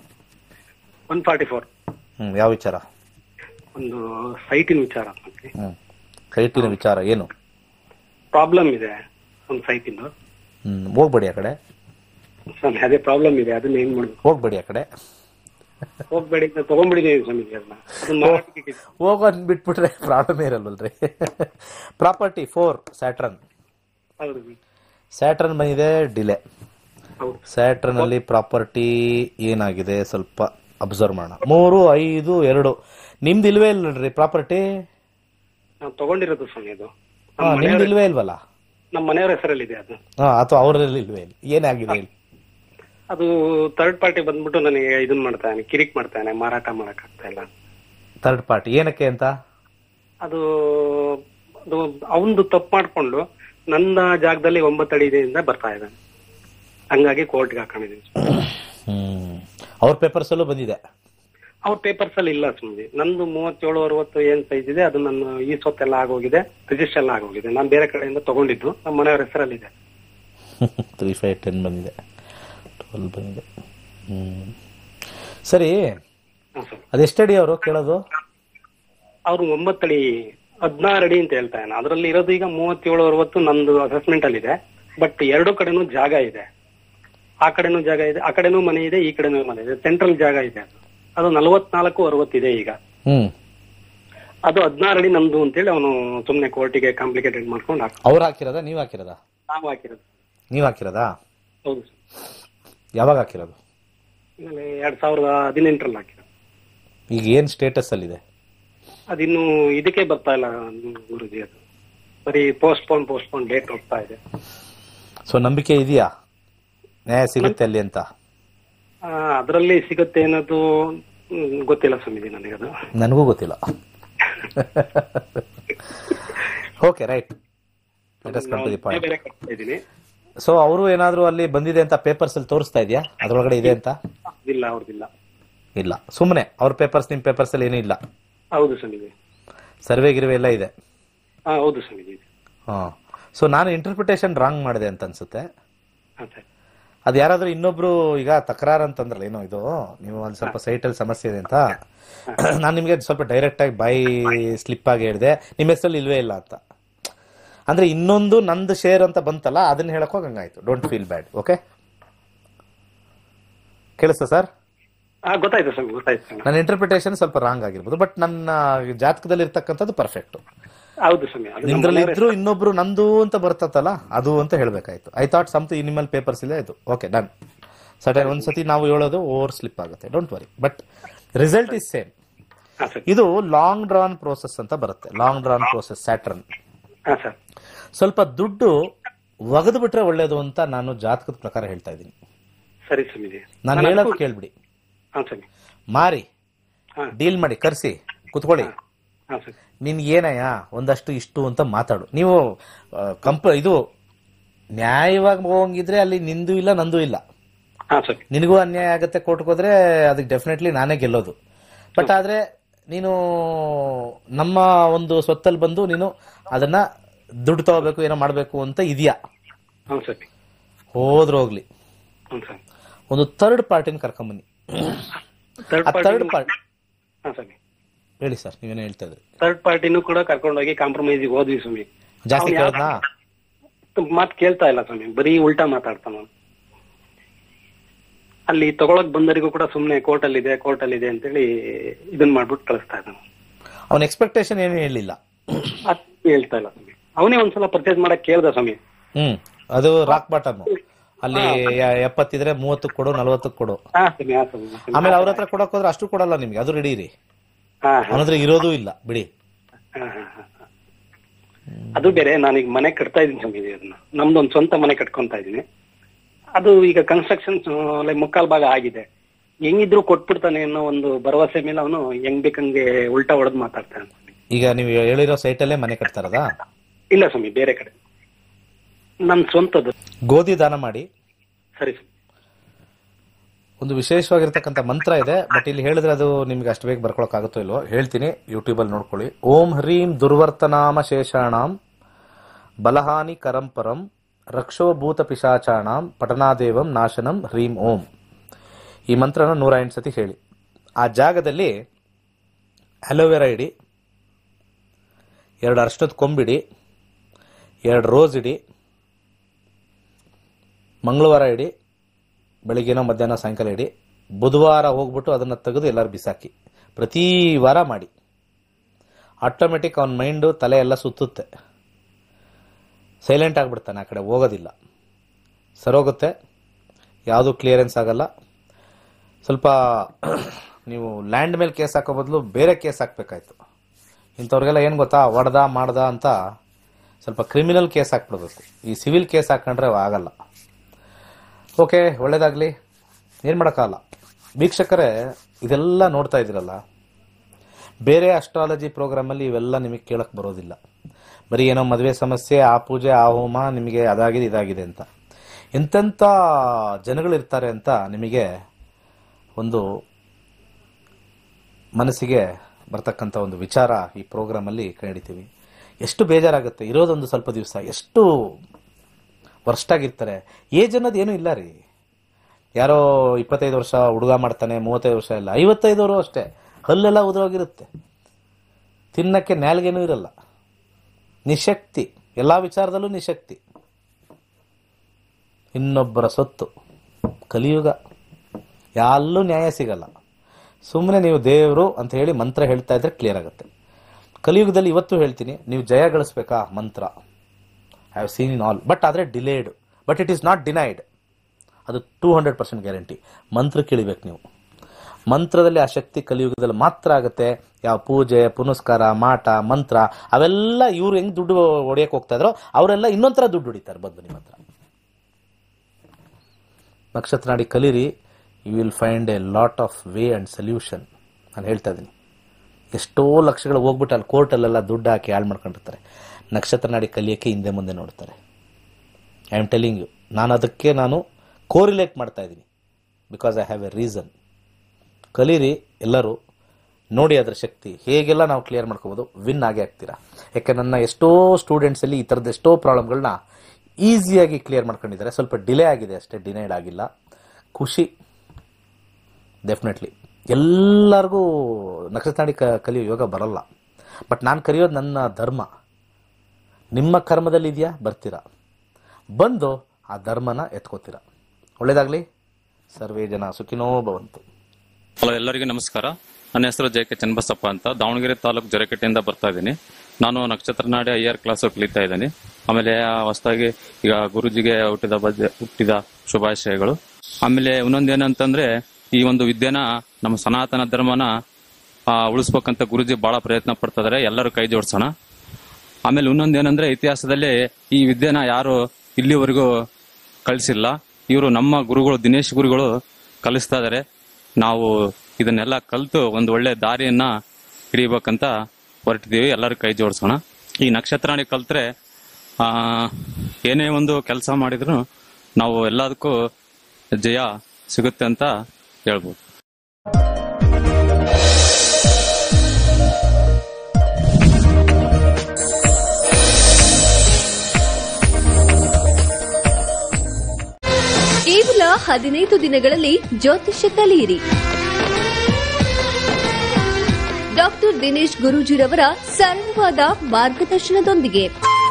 ಒನ್ ಫಾರ್ಟಿ ಫೋರ್ ಹ್ಮ್ ಯಾವ ವಿಚಾರ ಒಂದು ಸೈಟಿನ ವಿಚಾರ ಹ್ಮ್ ಸೈಟಿನ ವಿಚಾರ ಏನು ಪ್ರಾಬ್ಲಮ್ ಇದೆ ಒಂದು ಸೈಟಿಂದು ಹ್ಮ್ ಹೋಗ್ಬೇಡಿ ಆ ಕಡೆ ಸ್ವಾಮಿ ಅದೇ ಪ್ರಾಬ್ಲಮ್ ಇದೆ ಅದನ್ನ ಏನ್ ಮಾಡ್ಬೇಕು ಹೋಗ್ಬೇಡಿ ಆ ಕಡೆ ಹೋಗ್ಬೇಡಿ ಅಂತ ತಗೊಂಡ್ಬಿಟ್ಟಿದ್ದೀನಿ ಸ್ವಾಮೀಜಿ ಅದನ್ನ ಅದನ್ನ ಮಾರಾಟಕ್ಕೆ ಇಟ್ಟಿದ್ದೀನಿ. ಹೋಗೋದ್ ಬಿಟ್ಬಿಟ್ರೆ ಪ್ರಾಬ್ಲಮ್ ಇರಲ್ವಲ್ರಿ ಪ್ರಾಪರ್ಟಿ ಫೋರ್ ಸ್ಯಾಟ್ರನ್ ಹೌದು ಸ್ಯಾಟ್ರನ್ ಬಂದಿದೆ ಡಿಲೆ ಹೌದು ಸ್ಯಾಟ್ರನ್ ಅಲ್ಲಿ ಪ್ರಾಪರ್ಟಿ ಏನಾಗಿದೆ ಸ್ವಲ್ಪ ಅಬ್ಸರ್ವ್ ಮಾಡೋಣ ಮೂರು ಐದು ಎರಡು ನಿಮ್ದು ಇಲ್ವೇ ಇಲ್ರಿ ಪ್ರಾಪರ್ಟಿ ನಾವು ತಗೊಂಡಿರೋದು ಸ್ವಾಮಿ ಅದು ಹಾ ನಿಮ್ದು ಇಲ್ವೇ ಇಲ್ವಲ್ಲ ನಮ್ಮ ಮನೆಯವರ ಹೆಸರಲ್ಲಿದೆ ಅದು ಹಾ ಅಥವಾ ಅವರಲ್ಲಿ ಇಲ್ವೇ ಇಲ್ಲ ಏನಾಗಿದೆ ಹೇಳಿ ಅದು ಥರ್ಡ್ ಪಾರ್ಟಿ ಬಂದ್ಬಿಟ್ಟು ನನಗೆ ಇದನ್ನ ಮಾಡ್ತಾನೆ ಕಿರಿಕ್ ಮಾಡ್ತಾನೆ ಮಾರಾಟ ಮಾಡಕ್ ಆಗ್ತಾ ಇಲ್ಲ ಥರ್ಡ್ ಪಾರ್ಟಿ ಏನಕ್ಕೆ ಅಂತ ಅದು ಅದು ಅವನ್ದು ತಪ್ಪು ಮಾಡ್ಕೊಂಡು ನನ್ನ ಜಾಗದಲ್ಲಿ ಒಂಬತ್ತು ಅಡಿಯಿಂದ ಬರ್ತಾ ಇದ್ದಾನೆ ಹಂಗಾಗಿ ಕೋರ್ಟ್ಗೆ ಹಾಕೊಂಡಿದ್ದೀನಿ ಹ್ಮ್ ಅವ್ರ ಪೇಪರ್ಸ್ ಅಲ್ಲೂ ಬಂದಿದೆ ಅವ್ರ ಪೇಪರ್ಸ್ ಅಲ್ಲಿ ಇಲ್ಲ ಸುಮ್ಮನೆ ನಂದು ಮೂವತ್ತೇಳು ಅರವತ್ತು ಏನ್ ಸೈಜ್ ಇದೆ ಅದು ನನ್ನ ಈ ಸೊತ್ತೆಲ್ಲ ಆಗೋಗಿದೆ ರಿಜಿಸ್ಟರ್ ಎಲ್ಲ ಆಗೋಗಿದೆ ನಾನು ಬೇರೆ ಕಡೆಯಿಂದ ತಗೊಂಡಿದ್ದು ನಮ್ಮ ಮನೆಯವರ ಹೆಸರಲ್ಲಿದೆ ತ್ರೀ ಫೈವ್ ಟೆನ್ ಬಂದಿದೆ ಟ್ವೆಲ್ ಬಂದಿದೆ ಹ್ಮ್ ಸರಿ ಅದೆಷ್ಟಡಿ ಅವರು ಕೇಳೋದು ಅವ್ರು ಒಂಬತ್ತಡಿ ಹದಿನಾರು ಅಡಿ ಅಂತ ಹೇಳ್ತಾ ಇದ್ದಾನೆ ಅದರಲ್ಲಿ ಇರೋದು ಈಗ ಮೂವತ್ತೇಳು ಅರವತ್ತು ನಂದು ಅಸೆಸ್ಮೆಂಟ್ ಅಲ್ಲಿ ಇದೆ ಬಟ್ ಎರಡು ಕಡೆನೂ ಜಾಗ ಇದೆ ಆ ಕಡೆನೂ ಜಾಗ ಇದೆ ಆ ಕಡೆನೂ ಮನೆ ಇದೆ ಈ ಕಡೆನೂ ಮನೆ ಇದೆ ಸೆಂಟ್ರಲ್ ಜಾಗ ಇದೆ ಅದು ಅದು ನಲವತ್ನಾಲ್ಕು ಅರವತ್ತಿದೆ ಈಗ ಹ್ಮ್ ಅದು ಹದಿನಾರು ಅಡಿ ನಮ್ದು ಅಂತೇಳಿ ಅವನು ಸುಮ್ನೆ ಕೋರ್ಟಿಗೆ ಕಾಂಪ್ಲಿಕೇಟೆಡ್ ಮಾಡ್ಕೊಂಡು ಹಾಕ ಅವ್ರು ಹಾಕಿರೋದಾ ನೀವು ಹಾಕಿರೋದಾ ನಾವು ಹಾಕಿರೋದು ನೀವು ಹಾಕಿರೋದಾ ಹೌದು ಯಾವಾಗ ಹಾಕಿರೋದು ಆಮೇಲೆ ಎರಡ್ ಸಾವಿರದ ಹದಿನೆಂಟರಲ್ಲಿ ಹಾಕಿರೋದು ಈಗ ಏನ್ ಸ್ಟೇಟಸ್ ಅಲ್ಲಿದೆ ಅದಿನ್ನು ಇದಕ್ಕೆ ಬರ್ತಾ ಇಲ್ಲ ಗುರುಜಿ ಅದು ಬರೀ ಪೋಸ್ಟ್ಪೋನ್ ಪೋಸ್ಟ್ಪೋನ್ ಡೇಟ್ ಹೋಗ್ತಾ ಇದೆ ಸೊ ನಂಬಿಕೆ ಇದೆಯಾ ನ್ಯಾಯ ಸಿಗುತ್ತೆ ಅಲ್ಲಿ ಅಂತ ಆ, ಅದ್ರಲ್ಲಿ ಸಿಗುತ್ತೆ ಅನ್ನೋದು ಹ್ಮ್, ಗೊತ್ತಿಲ್ಲ ಸ್ವಾಮೀಜಿ ನನಗದು ನನಗೂ ಗೊತ್ತಿಲ್ಲ okay right let us come to the point ಬೇರೆ ಕಟ್ತಾ ಇದ್ದೀನಿ ಸೊ ಅವರು ಏನಾದ್ರು ಅಲ್ಲಿ ಬಂದಿದೆ ಅಂತ ಪೇಪರ್ಸ್ ಅಲ್ಲಿ ತೋರಿಸ್ತಾ ಇದೆಯಾ ಅದ್ರೊಳಗಡೆ ಇದೆ ಅಂತ ಇಲ್ಲ ಅವ್ರದ್ದಿಲ್ಲ ಇಲ್ಲ ಸುಮ್ಮನೆ ಅವ್ರ ಪೇಪರ್ಸ್ ನಿಮ್ ಪೇಪರ್ಸ್ ಅಲ್ಲಿ ಏನೂ ಇಲ್ಲ ಹೌದು ಸ್ವಾಮೀಜಿ ಸರ್ವೆ ಗಿರ್ವೆ ಎಲ್ಲ ಇದೆ ಹಾ ಹೌದು ಸ್ವಾಮೀಜಿ ಹಾ ಸೊ ನಾನು ಇಂಟರ್ಪ್ರಿಟೇಷನ್ ರಾಂಗ್ ಮಾಡಿದೆ ಅಂತ ಅನ್ಸುತ್ತೆ ಹಾ ಸರ್ ಅದು ಯಾರಾದ್ರೂ ಇನ್ನೊಬ್ರು ಈಗ ತಕರಾರು ಅಂತಂದ್ರಲ್ಲ ಏನೋ ಇದು ನೀವು ಒಂದ್ ಸ್ವಲ್ಪ ಸೈಟ್ ಅಲ್ಲಿ ಸಮಸ್ಯೆ ಇದೆ ಅಂತ ನಾನು ನಿಮ್ಗೆ ಸ್ವಲ್ಪ ಡೈರೆಕ್ಟ್ ಆಗಿ ಬೈ ಸ್ಲಿಪ್ ಆಗಿ ಹೇಳಿದೆ ನಿಮ್ಮ ಹೆಸರಲ್ಲಿ ಇಲ್ವೇ ಇಲ್ಲ ಅಂತ ಅಂದ್ರೆ ಇನ್ನೊಂದು ನಂದು ಶೇರ್ ಅಂತ ಬಂತಲ್ಲ ಅದನ್ನ ಹೇಳಕ್ ಹೋಗಂಗಾಯ್ತು ಡೋಂಟ್ ಫೀಲ್ ಬ್ಯಾಡ್ ಓಕೆ ಕೇಳಿಸ್ತಾ ಸರ್ ಹಾ ಗೊತ್ತಾಯ್ತು ಸ್ವಾಮಿ ಗೊತ್ತಾಯ್ತು ಸ್ವಾಮಿ ನನ್ನ ಇಂಟರ್ಪ್ರಿಟೇಷನ್ ಸ್ವಲ್ಪ ರಾಂಗ್ ಆಗಿರ್ಬೋದು ಬಟ್ ನನ್ನ ಜಾತಕದಲ್ಲಿ ಇರ್ತಕ್ಕಂಥದ್ದು ಪರ್ಫೆಕ್ಟ್ ಹೌದು ಸ್ವಾಮಿ ಅದು ನಮ್ಮ ನಿಮ್ದ್ರಲ್ಲಿ ಮನೆಯವರೇ ಇದ್ರು ಇನ್ನೊಬ್ರು ನಂದು ಅಂತ ಬರ್ತತ್ತಲ್ಲ ಅದು ಅಂತ ಹೇಳ್ಬೇಕಾಯ್ತು I thought something animal papers ಇಲ್ಲ ಇದು ಓಕೆ ಡನ್ ಸಟನ್ ಒಂದ್ಸತಿ ನಾವು ಹೇಳೋದು ಓವರ್ ಸ್ಲಿಪ್ ಆಗುತ್ತೆ don't worry but result is same ಹಾ ಸರ್ ಇದು ಲಾಂಗ್ ಡ್ರಾನ್ ಪ್ರೋಸೆಸ್ ಅಂತ ಬರುತ್ತೆ ಲಾಂಗ್ ಡ್ರಾನ್ ಪ್ರೋಸೆಸ್ ಸ್ಯಾಟ್ರನ್ ಹಾ ಸರ್ ಸ್ವಲ್ಪ ದುಡ್ಡು ಒಗೆದು ಬಿಟ್ರೆ ಒಳ್ಳೇದು ಅಂತ ನಾನು ಜಾತಕದ ಪ್ರಕಾರ ಹೇಳ್ತಾ ಇದ್ದೀನಿ ಸರಿ ಸ್ವಾಮೀಜಿ ನಾನು ಹೇಳೋದು ಕೇಳ್ಬಿಡಿ ಹಾ ಸ್ವಾಮಿ ಮಾರಿ ಹಾ. ಡೀಲ್ ಮಾಡಿ ಕರ್ಸಿ ಕುತ್ಕೊಳ್ಳಿ ಹಾ ಸರ್ ನಿನ್ಗೆ ಏನಯ್ಯ ಒಂದಷ್ಟು ಇಷ್ಟು ಅಂತ ಮಾತಾಡು ನೀವು ಕಂಪ ಇದು ನ್ಯಾಯವಾಗಿ ಹೋಗಿದ್ರೆ ಅಲ್ಲಿ ನಿಂದು ಇಲ್ಲ ನಂದು ಇಲ್ಲ ಹಾ ಸರ್ ನಿನಗೂ ಅನ್ಯಾಯ ಆಗುತ್ತೆ ಕೋರ್ಟ್ಗೆ ಹೋದ್ರೆ ಅದಕ್ಕೆ ಡೆಫಿನೆಟ್ಲಿ ನಾನೇ ಗೆಲ್ಲೋದು ಬಟ್ ಆದ್ರೆ ನೀನು ನಮ್ಮ ಒಂದು ಸ್ವತ್ತಲ್ಲಿ ಬಂದು ನೀನು ಅದನ್ನ ದುಡ್ಡು ತಗೋಬೇಕು ಏನೋ ಮಾಡ್ಬೇಕು ಅಂತ ಇದೆಯಾ ಹಾ ಸರ್ ಹೋದ್ರೆ ಹೋಗ್ಲಿ ಹ್ಞೂ ಸರ್ ಒಂದು ಥರ್ಡ್ ಪಾರ್ಟಿನ ಕರ್ಕೊಂಬನ್ನಿ ಥರ್ಡ್ ಆ ಥರ್ಡ್ ಪಾರ್ಟಿ ಪಾರ್ಟಿ ಹಾ ಸರ್ ಹೇಳಿ ಸರ್ ನೀವೇನೋ ಹೇಳ್ತಾ ಇದ್ರಿ ಥರ್ಡ್ ಪಾರ್ಟಿನೂ ಕೂಡ ಕರ್ಕೊಂಡೋಗಿ ಕಾಂಪ್ರಮೈಸಿಗೆ ಹೋದ್ವಿ ಸ್ವಾಮಿ ಜಾಸ್ತಿ ಕೇಳದ್ನಾ ಮಾತು ಕೇಳ್ತಾ ಇಲ್ಲ ಸ್ವಾಮಿ ಬರೀ ಉಲ್ಟಾ ಮಾತಾಡ್ತಾನ ಅವ್ನು. ಅಲ್ಲಿ ತಗೊಳಕ್ ಬಂದರಿಗೂ ಕೂಡ ಸುಮ್ನೆ ಕೋರ್ಟ್ ಅಲ್ಲಿ ಇದೆ ಕೋರ್ಟ್ ಅಲ್ಲಿ ಇದೆ ಅಂತೇಳಿ ಇದನ್ ಮಾಡ್ಬಿಟ್ಟು ಕಳಿಸ್ತಾ ಇದ್ದಾನೆ ಅವನ ಎಕ್ಸ್ಪೆಕ್ಟೇಷನ್ ಏನು ಹೇಳಿಲ್ಲ ಅದ್ ಹೇಳ್ತಾ ಇಲ್ಲ ಸ್ವಾಮಿ ಅವನೇ ಒಂದ್ಸಲ ಪರ್ಚೇಸ್ ಮಾಡಕ್ ಕೇಳ್ದ ಸ್ವಾಮಿ ಹ್ಮ್ ಅದು ರಾಕ್ ಬಾಟಮ್ ಅಲ್ಲಿ ಯ- ಎಪ್ಪತ್ತಿದ್ರೆ ಮೂವತ್ತಕ್ಕೆ ಕೊಡು ನಲ್ವತ್ತಕ್ಕೆ ಕೊಡು ಹಾ ಸ್ವಾಮಿ ಹಾ ಸ್ವಾಮಿ ಹಾ, ಸ್ವಾಮಿ. ಆಮೇಲೆ ಅವ್ರ ಹತ್ರ ಕೊಡಕ್ ಹೋದ್ರೆ ಅಷ್ಟು ಕೊಡಲ್ಲ ನಿಮ್ಗೆ ಅದು ರೆಡಿ ಇರಿ ಹಾ, ಹಾ, ಅವನ ಹತ್ರ ಇರೋದು ಇಲ್ಲ ಬಿಡಿ ಹಾ, ಹಾ, ಹಾ. ಅದು ಬೇರೆ ನಾನೀಗ ಮನೆ ಕಟ್ತಾ ಇದೀನಿ ಸ್ವಾಮಿ ಅದನ್ನ ನಮ್ದೊಂದ್ ಸ್ವಂತ ಮನೆ ಕಟ್ಕೊಂತಾ ಇದೀನಿ ಅದು ಈಗ ಕನ್ಸ್ಟ್ರಕ್ಷನ್ ಮುಕ್ಕಾಲ್ ಭಾಗ ಆಗಿದೆ ಹೆಂಗಿದ್ರು ಕೊಟ್ಬಿಡ್ತಾನೆ ಅನ್ನೋ ಒಂದು ಭರವಸೆ ಮೇಲೆ ಅವನು ಹೆಂಗ್ ಬೇಕಂಗೆ ಉಲ್ಟಾ ಹೊಡೆದ್ ಮಾತಾಡ್ತಾನೆ ಈಗ ನೀವು ಹೇಳಿರೋ ಸೈಟಲ್ಲೇ ಮನೆ ಕಟ್ತಾ ಇರೋದಾ ಇಲ್ಲ ಸ್ವಾಮಿ ಬೇರೆ ಕಡೆ ನನ್ ಸ್ವಂತದ್ದು ಗೋಧಿ ದಾನ ಮಾಡಿ ಸರಿ ಸ್ವಾಮಿ ಒಂದು ವಿಶೇಷವಾಗಿರ್ತಕ್ಕಂಥ ಮಂತ್ರ ಇದೆ ಬಟ್ ಇಲ್ಲಿ ಹೇಳಿದ್ರೆ ಅದು ನಿಮ್ಗೆ ಅಷ್ಟು ಬೇಗ ಬರ್ಕೊಳಕ್ ಆಗುತ್ತೋ ಇಲ್ವೋ ಹೇಳ್ತೀನಿ ಯೂಟ್ಯೂಬಲ್ಲಿ ನೋಡ್ಕೊಳ್ಳಿ ಓಂ ಹ್ರೀಂ ದುರ್ವರ್ತನಾಮ ಶೇಷಾಣಾಂ ಬಲಹಾನಿ ಕರಂಪರಂ ರಕ್ಷೋಭೂತ ಪಿಶಾಚಾಣಾಂ ಪಟನಾದೇವಂ ನಾಶನಂ ಹ್ರೀಂ ಓಂ ಈ ಮಂತ್ರನ ನೂರ ಎಂಟು ಸತಿ ಹೇಳಿ ಆ ಜಾಗದಲ್ಲಿ ಅಲೋವೆರಾ ಇಡಿ ಎರಡು ಅರ್ಶನದ ಕೊಂಬಿಡಿ ಎರಡು ರೋಸ್ ಇಡಿ ಮಂಗಳವಾರ ಇಡಿ ಬೆಳಿಗ್ಗೆನೋ ಮಧ್ಯಾಹ್ನ ಸಾಯಂಕಾಲ ಇಡಿ ಬುಧವಾರ ಹೋಗ್ಬಿಟ್ಟು ಅದನ್ನು ತೆಗೆದು ಎಲ್ಲರೂ ಬಿಸಾಕಿ ಪ್ರತಿ ವಾರ ಮಾಡಿ ಆಟೋಮೆಟಿಕ್ ಅವನ ಮೈಂಡು ತಲೆ ಎಲ್ಲ ಸುತ್ತುತ್ತೆ ಸೈಲೆಂಟ್ ಆಗಿಬಿಡ್ತಾನೆ ಆ ಕಡೆ ಹೋಗೋದಿಲ್ಲ ಸರೋಗುತ್ತೆ ಯಾವುದೂ ಕ್ಲಿಯರೆನ್ಸ್ ಆಗಲ್ಲ ಸ್ವಲ್ಪ ನೀವು ಲ್ಯಾಂಡ್ ಮೇಲೆ ಕೇಸ್ ಹಾಕೋ ಬದಲು ಬೇರೆ ಕೇಸ್ ಹಾಕ್ಬೇಕಾಯ್ತು ಇಂಥವ್ರಿಗೆಲ್ಲ ಏನು ಗೊತ್ತಾ ಹೊಡೆದ ಮಾಡ್ದ ಅಂತ ಸ್ವಲ್ಪ ಕ್ರಿಮಿನಲ್ ಕೇಸ್ ಹಾಕ್ಬಿಡ್ಬೇಕು ಈ ಸಿವಿಲ್ ಕೇಸ್ ಹಾಕೊಂಡ್ರೆ ಆಗಲ್ಲ ಓಕೆ ಒಳ್ಳೇದಾಗಲಿ ಏನು ಮಾಡೋಕ್ಕಾಗಲ್ಲ ವೀಕ್ಷಕರೇ ಇದೆಲ್ಲ ನೋಡ್ತಾ ಇದ್ದೀರಲ್ಲ ಬೇರೆ ಅಸ್ಟ್ರಾಲಜಿ ಪ್ರೋಗ್ರಾಮಲ್ಲಿ ಇವೆಲ್ಲ ನಿಮಗೆ ಕೇಳಕ್ಕೆ ಬರೋದಿಲ್ಲ ಬರೀ ಏನೋ ಮದುವೆ ಸಮಸ್ಯೆ ಆ ಪೂಜೆ ಆ ಹೋಮ ನಿಮಗೆ ಅದಾಗಿದೆ ಇದಾಗಿದೆ ಅಂತ ಎಂತೆಂಥ ಜನಗಳಿರ್ತಾರೆ ಅಂತ ನಿಮಗೆ ಒಂದು ಮನಸ್ಸಿಗೆ ಬರ್ತಕ್ಕಂಥ ಒಂದು ವಿಚಾರ ಈ ಪ್ರೋಗ್ರಾಮಲ್ಲಿ ಕಂಡಿತೀವಿ ಎಷ್ಟು ಬೇಜಾರಾಗುತ್ತೆ ಇರೋದೊಂದು ಸ್ವಲ್ಪ ದಿವಸ ಎಷ್ಟು ವರ್ಷಾಗಿರ್ತಾರೆ ಏಜ್ ಅನ್ನೋದು ಏನೂ ಇಲ್ಲ ರೀ ಯಾರೋ ಇಪ್ಪತ್ತೈದು ವರ್ಷ ಹುಡುಗ ಮಾಡ್ತಾನೆ ಮೂವತ್ತೈದು ವರ್ಷ ಇಲ್ಲ ಐವತ್ತೈದವರು ಅಷ್ಟೇ ಹಲ್ಲೆಲ್ಲ ಉದುರೋಗಿರುತ್ತೆ ತಿನ್ನಕ್ಕೆ ನ್ಯಾಲ್ಗೆನೂ ಇರಲ್ಲ ನಿಶಕ್ತಿ ಎಲ್ಲ ವಿಚಾರದಲ್ಲೂ ನಿಶಕ್ತಿ ಇನ್ನೊಬ್ಬರ ಸೊತ್ತು ಕಲಿಯುಗ ಯಾಲ್ಲೂ ನ್ಯಾಯ ಸಿಗಲ್ಲ ಸುಮ್ಮನೆ ನೀವು ದೇವರು ಅಂತ ಹೇಳಿ ಮಂತ್ರ ಹೇಳ್ತಾ ಇದ್ರೆ ಕ್ಲಿಯರ್ ಆಗುತ್ತೆ ಕಲಿಯುಗದಲ್ಲಿ ಇವತ್ತು ಹೇಳ್ತೀನಿ ನೀವು ಜಯ ಗಳಿಸ್ಬೇಕಾ ಮಂತ್ರ I have seen in all but ಆದರೆ delayed but it is not denied ಅದು ಟೂ ಹಂಡ್ರೆಡ್ ಪರ್ಸೆಂಟ್ ಗ್ಯಾರಂಟಿ ಮಂತ್ರ ಕೇಳಿಬೇಕು ನೀವು ಮಂತ್ರದಲ್ಲಿ ಆ ಶಕ್ತಿ ಕಲಿಯುಗದಲ್ಲಿ ಮಾತ್ರ ಆಗುತ್ತೆ ಯಾವ ಪೂಜೆ ಪುನಸ್ಕಾರ ಮಾಟ ಮಂತ್ರ ಅವೆಲ್ಲ ಇವ್ರು ಹೆಂಗ್ ದುಡ್ಡು ಹೊಡಿಯಕ್ಕೆ ಹೋಗ್ತಾ ಇದ್ರೋ ಅವರೆಲ್ಲ ಇನ್ನೊಂಥರ ದುಡ್ಡು ಹೊಡಿತಾರೆ ಬಂದು ನಿಮ್ಮ ಹತ್ರ ನಕ್ಷತ್ರ ನಾಡಿ clearly you will find a lot of way and solution ನಾನು ಹೇಳ್ತಾ ಇದ್ದೀನಿ ಎಷ್ಟೋ ಲಕ್ಷಗಳು ಹೋಗ್ಬಿಟ್ಟು ಅಲ್ಲಿ ಕೋರ್ಟಲ್ಲೆಲ್ಲ ದುಡ್ಡು ಹಾಕಿ ಹಾಳು ಮಾಡ್ಕೊಂಡಿರ್ತಾರೆ ನಕ್ಷತ್ರ ನಾಡಿ ಕಲಿಯೋಕ್ಕೆ ಹಿಂದೆ ಮುಂದೆ ನೋಡ್ತಾರೆ ಐ ಆಮ್ ಟೆಲಿಂಗ್ ಯು ನಾನು ಅದಕ್ಕೆ ನಾನು ಕೋರಿಲೇಟ್ ಮಾಡ್ತಾ ಇದ್ದೀನಿ because I have a reason clearly ಎಲ್ಲರೂ ನೋಡಿ ಅದರ ಶಕ್ತಿ ಹೇಗೆಲ್ಲ ನಾವು ಕ್ಲಿಯರ್ ಮಾಡ್ಕೋಬೋದು ವಿನ್ ಆಗೇ ಆಗ್ತೀರಾ ಯಾಕೆ ನನ್ನ ಎಷ್ಟೋ ಸ್ಟೂಡೆಂಟ್ಸಲ್ಲಿ ಈ ಥರದ್ದು ಎಷ್ಟೋ ಪ್ರಾಬ್ಲಮ್ಗಳನ್ನ ಈಸಿಯಾಗಿ ಕ್ಲಿಯರ್ ಮಾಡ್ಕೊಂಡಿದ್ದಾರೆ ಸ್ವಲ್ಪ ಡಿಲೇ ಆಗಿದೆ ಅಷ್ಟೇ ಡಿನೈಡ್ ಆಗಿಲ್ಲ ಖುಷಿ ಡೆಫಿನೆಟ್ಲಿ ಎಲ್ಲರಿಗೂ ನಕ್ಷತ್ರಾಡಿ ಕ ಕಲಿಯೋ ಯೋಗ ಬರಲ್ಲ ಬಟ್ ನಾನು ಕಲಿಯೋದು ನನ್ನ ಧರ್ಮ ನಿಮ್ಮ ಕರ್ಮದಲ್ಲಿ ಇದೆಯಾ ಬರ್ತೀರಾ ಬಂದು ಆ ಧರ್ಮನ ಎತ್ಕೋತೀರಾ ಒಳ್ಳೇದಾಗಲಿ ಸರ್ವೇ ಜನ ಸುಖಿನೋ ಭವಂತು ಹಲೋ ಎಲ್ಲರಿಗೂ ನಮಸ್ಕಾರ ನನ್ನ ಹೆಸರು ಜೆ ಕೆ ಚನ್ನಬಸಪ್ಪ ಅಂತ ದಾವಣಗೆರೆ ತಾಲೂಕು ಜೊರೆಕಟ್ಟೆಯಿಂದ ಬರ್ತಾ ಇದ್ದೀನಿ ನಾನು ನಕ್ಷತ್ರ ನಾಡಿ ಐ ಆರ್ ಕ್ಲಾಸ್ ಕಲಿತಾ ಇದ್ದೀನಿ ಆಮೇಲೆ ಹೊಸದಾಗಿ ಈಗ ಗುರುಜಿಗೆ ಹುಟ್ಟಿದ ಬದ್ದೆ ಹುಟ್ಟಿದ ಶುಭಾಶಯಗಳು ಆಮೇಲೆ ಇನ್ನೊಂದು ಏನಂತಂದ್ರೆ ಈ ಒಂದು ವಿದ್ಯೆನ ನಮ್ಮ ಸನಾತನ ಧರ್ಮನ ಆ, ಉಳಿಸ್ಬೇಕಂತ ಗುರುಜಿ ಬಹಳ ಪ್ರಯತ್ನ ಪಡ್ತಾ ಇದಾರೆ ಎಲ್ಲರೂ ಕೈ ಜೋಡಿಸೋಣ ಆಮೇಲೆ ಇನ್ನೊಂದು ಏನಂದ್ರೆ ಇತಿಹಾಸದಲ್ಲಿ ಈ ವಿದ್ಯೆನ ಯಾರು ಇಲ್ಲಿವರೆಗೂ ಕಳಿಸಿಲ್ಲ ಇವರು ನಮ್ಮ ಗುರುಗಳು ದಿನೇಶ್ ಗುರುಗಳು ಕಲಿಸ್ತಾ ಇದಾರೆ ನಾವು ಇದನ್ನೆಲ್ಲ ಕಲಿತು ಒಂದು ಒಳ್ಳೆ ದಾರಿಯನ್ನ ಹಿಡಿಬೇಕಂತ ಹೊರಟಿದೀವಿ ಎಲ್ಲರೂ ಕೈ ಜೋಡಿಸೋಣ ಈ ನಕ್ಷತ್ರಾಣಿ ಕಲ್ತ್ರೆ ಆ ಏನೇ ಒಂದು ಕೆಲಸ ಮಾಡಿದ್ರು ನಾವು ಎಲ್ಲದಕ್ಕೂ ಜಯ ಸಿಗುತ್ತೆ ಅಂತ ಹೇಳ್ಬೋದು ಕೇವಲ ಹದಿನೈದು ದಿನಗಳಲ್ಲಿ ಜ್ಯೋತಿಷ್ಯ ಕಲಿಯಿರಿ ಡಾಕ್ಟರ್ ದಿನೇಶ್ ಗುರೂಜಿರವರ ಸರಳವಾದ ಮಾರ್ಗದರ್ಶನದೊಂದಿಗೆ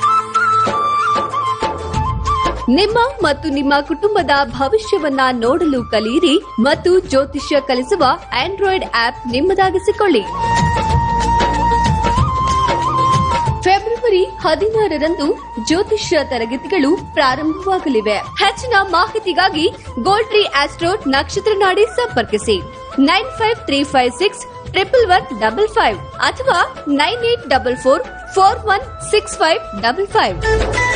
ನಿಮ್ಮ ಮತ್ತು ನಿಮ್ಮ ಕುಟುಂಬದ ಭವಿಷ್ಯವನ್ನ ನೋಡಲು ಕಲಿಯಿರಿ ಮತ್ತು ಜ್ಯೋತಿಷ್ಯ ಕಲಿಸುವ ಆಂಡ್ರಾಯ್ಡ್ ಆಪ್ ನಿಮ್ಮದಾಗಿಸಿಕೊಳ್ಳಿ ಫೆಬ್ರವರಿ ಹದಿನಾರರಂದು ಜ್ಯೋತಿಷ್ಯ ತರಗತಿಗಳು ಪ್ರಾರಂಭವಾಗಲಿವೆ ಹೆಚ್ಚಿನ ಮಾಹಿತಿಗಾಗಿ ಗೋಲ್ಡ್ರಿ ಆಸ್ಟ್ರೋಟ್ ನಕ್ಷತ್ರ ನಾಡಿ ಸಂಪರ್ಕಿಸಿ nine five three five six triple one double five ಅಥವಾ nine eight double four four one six five double five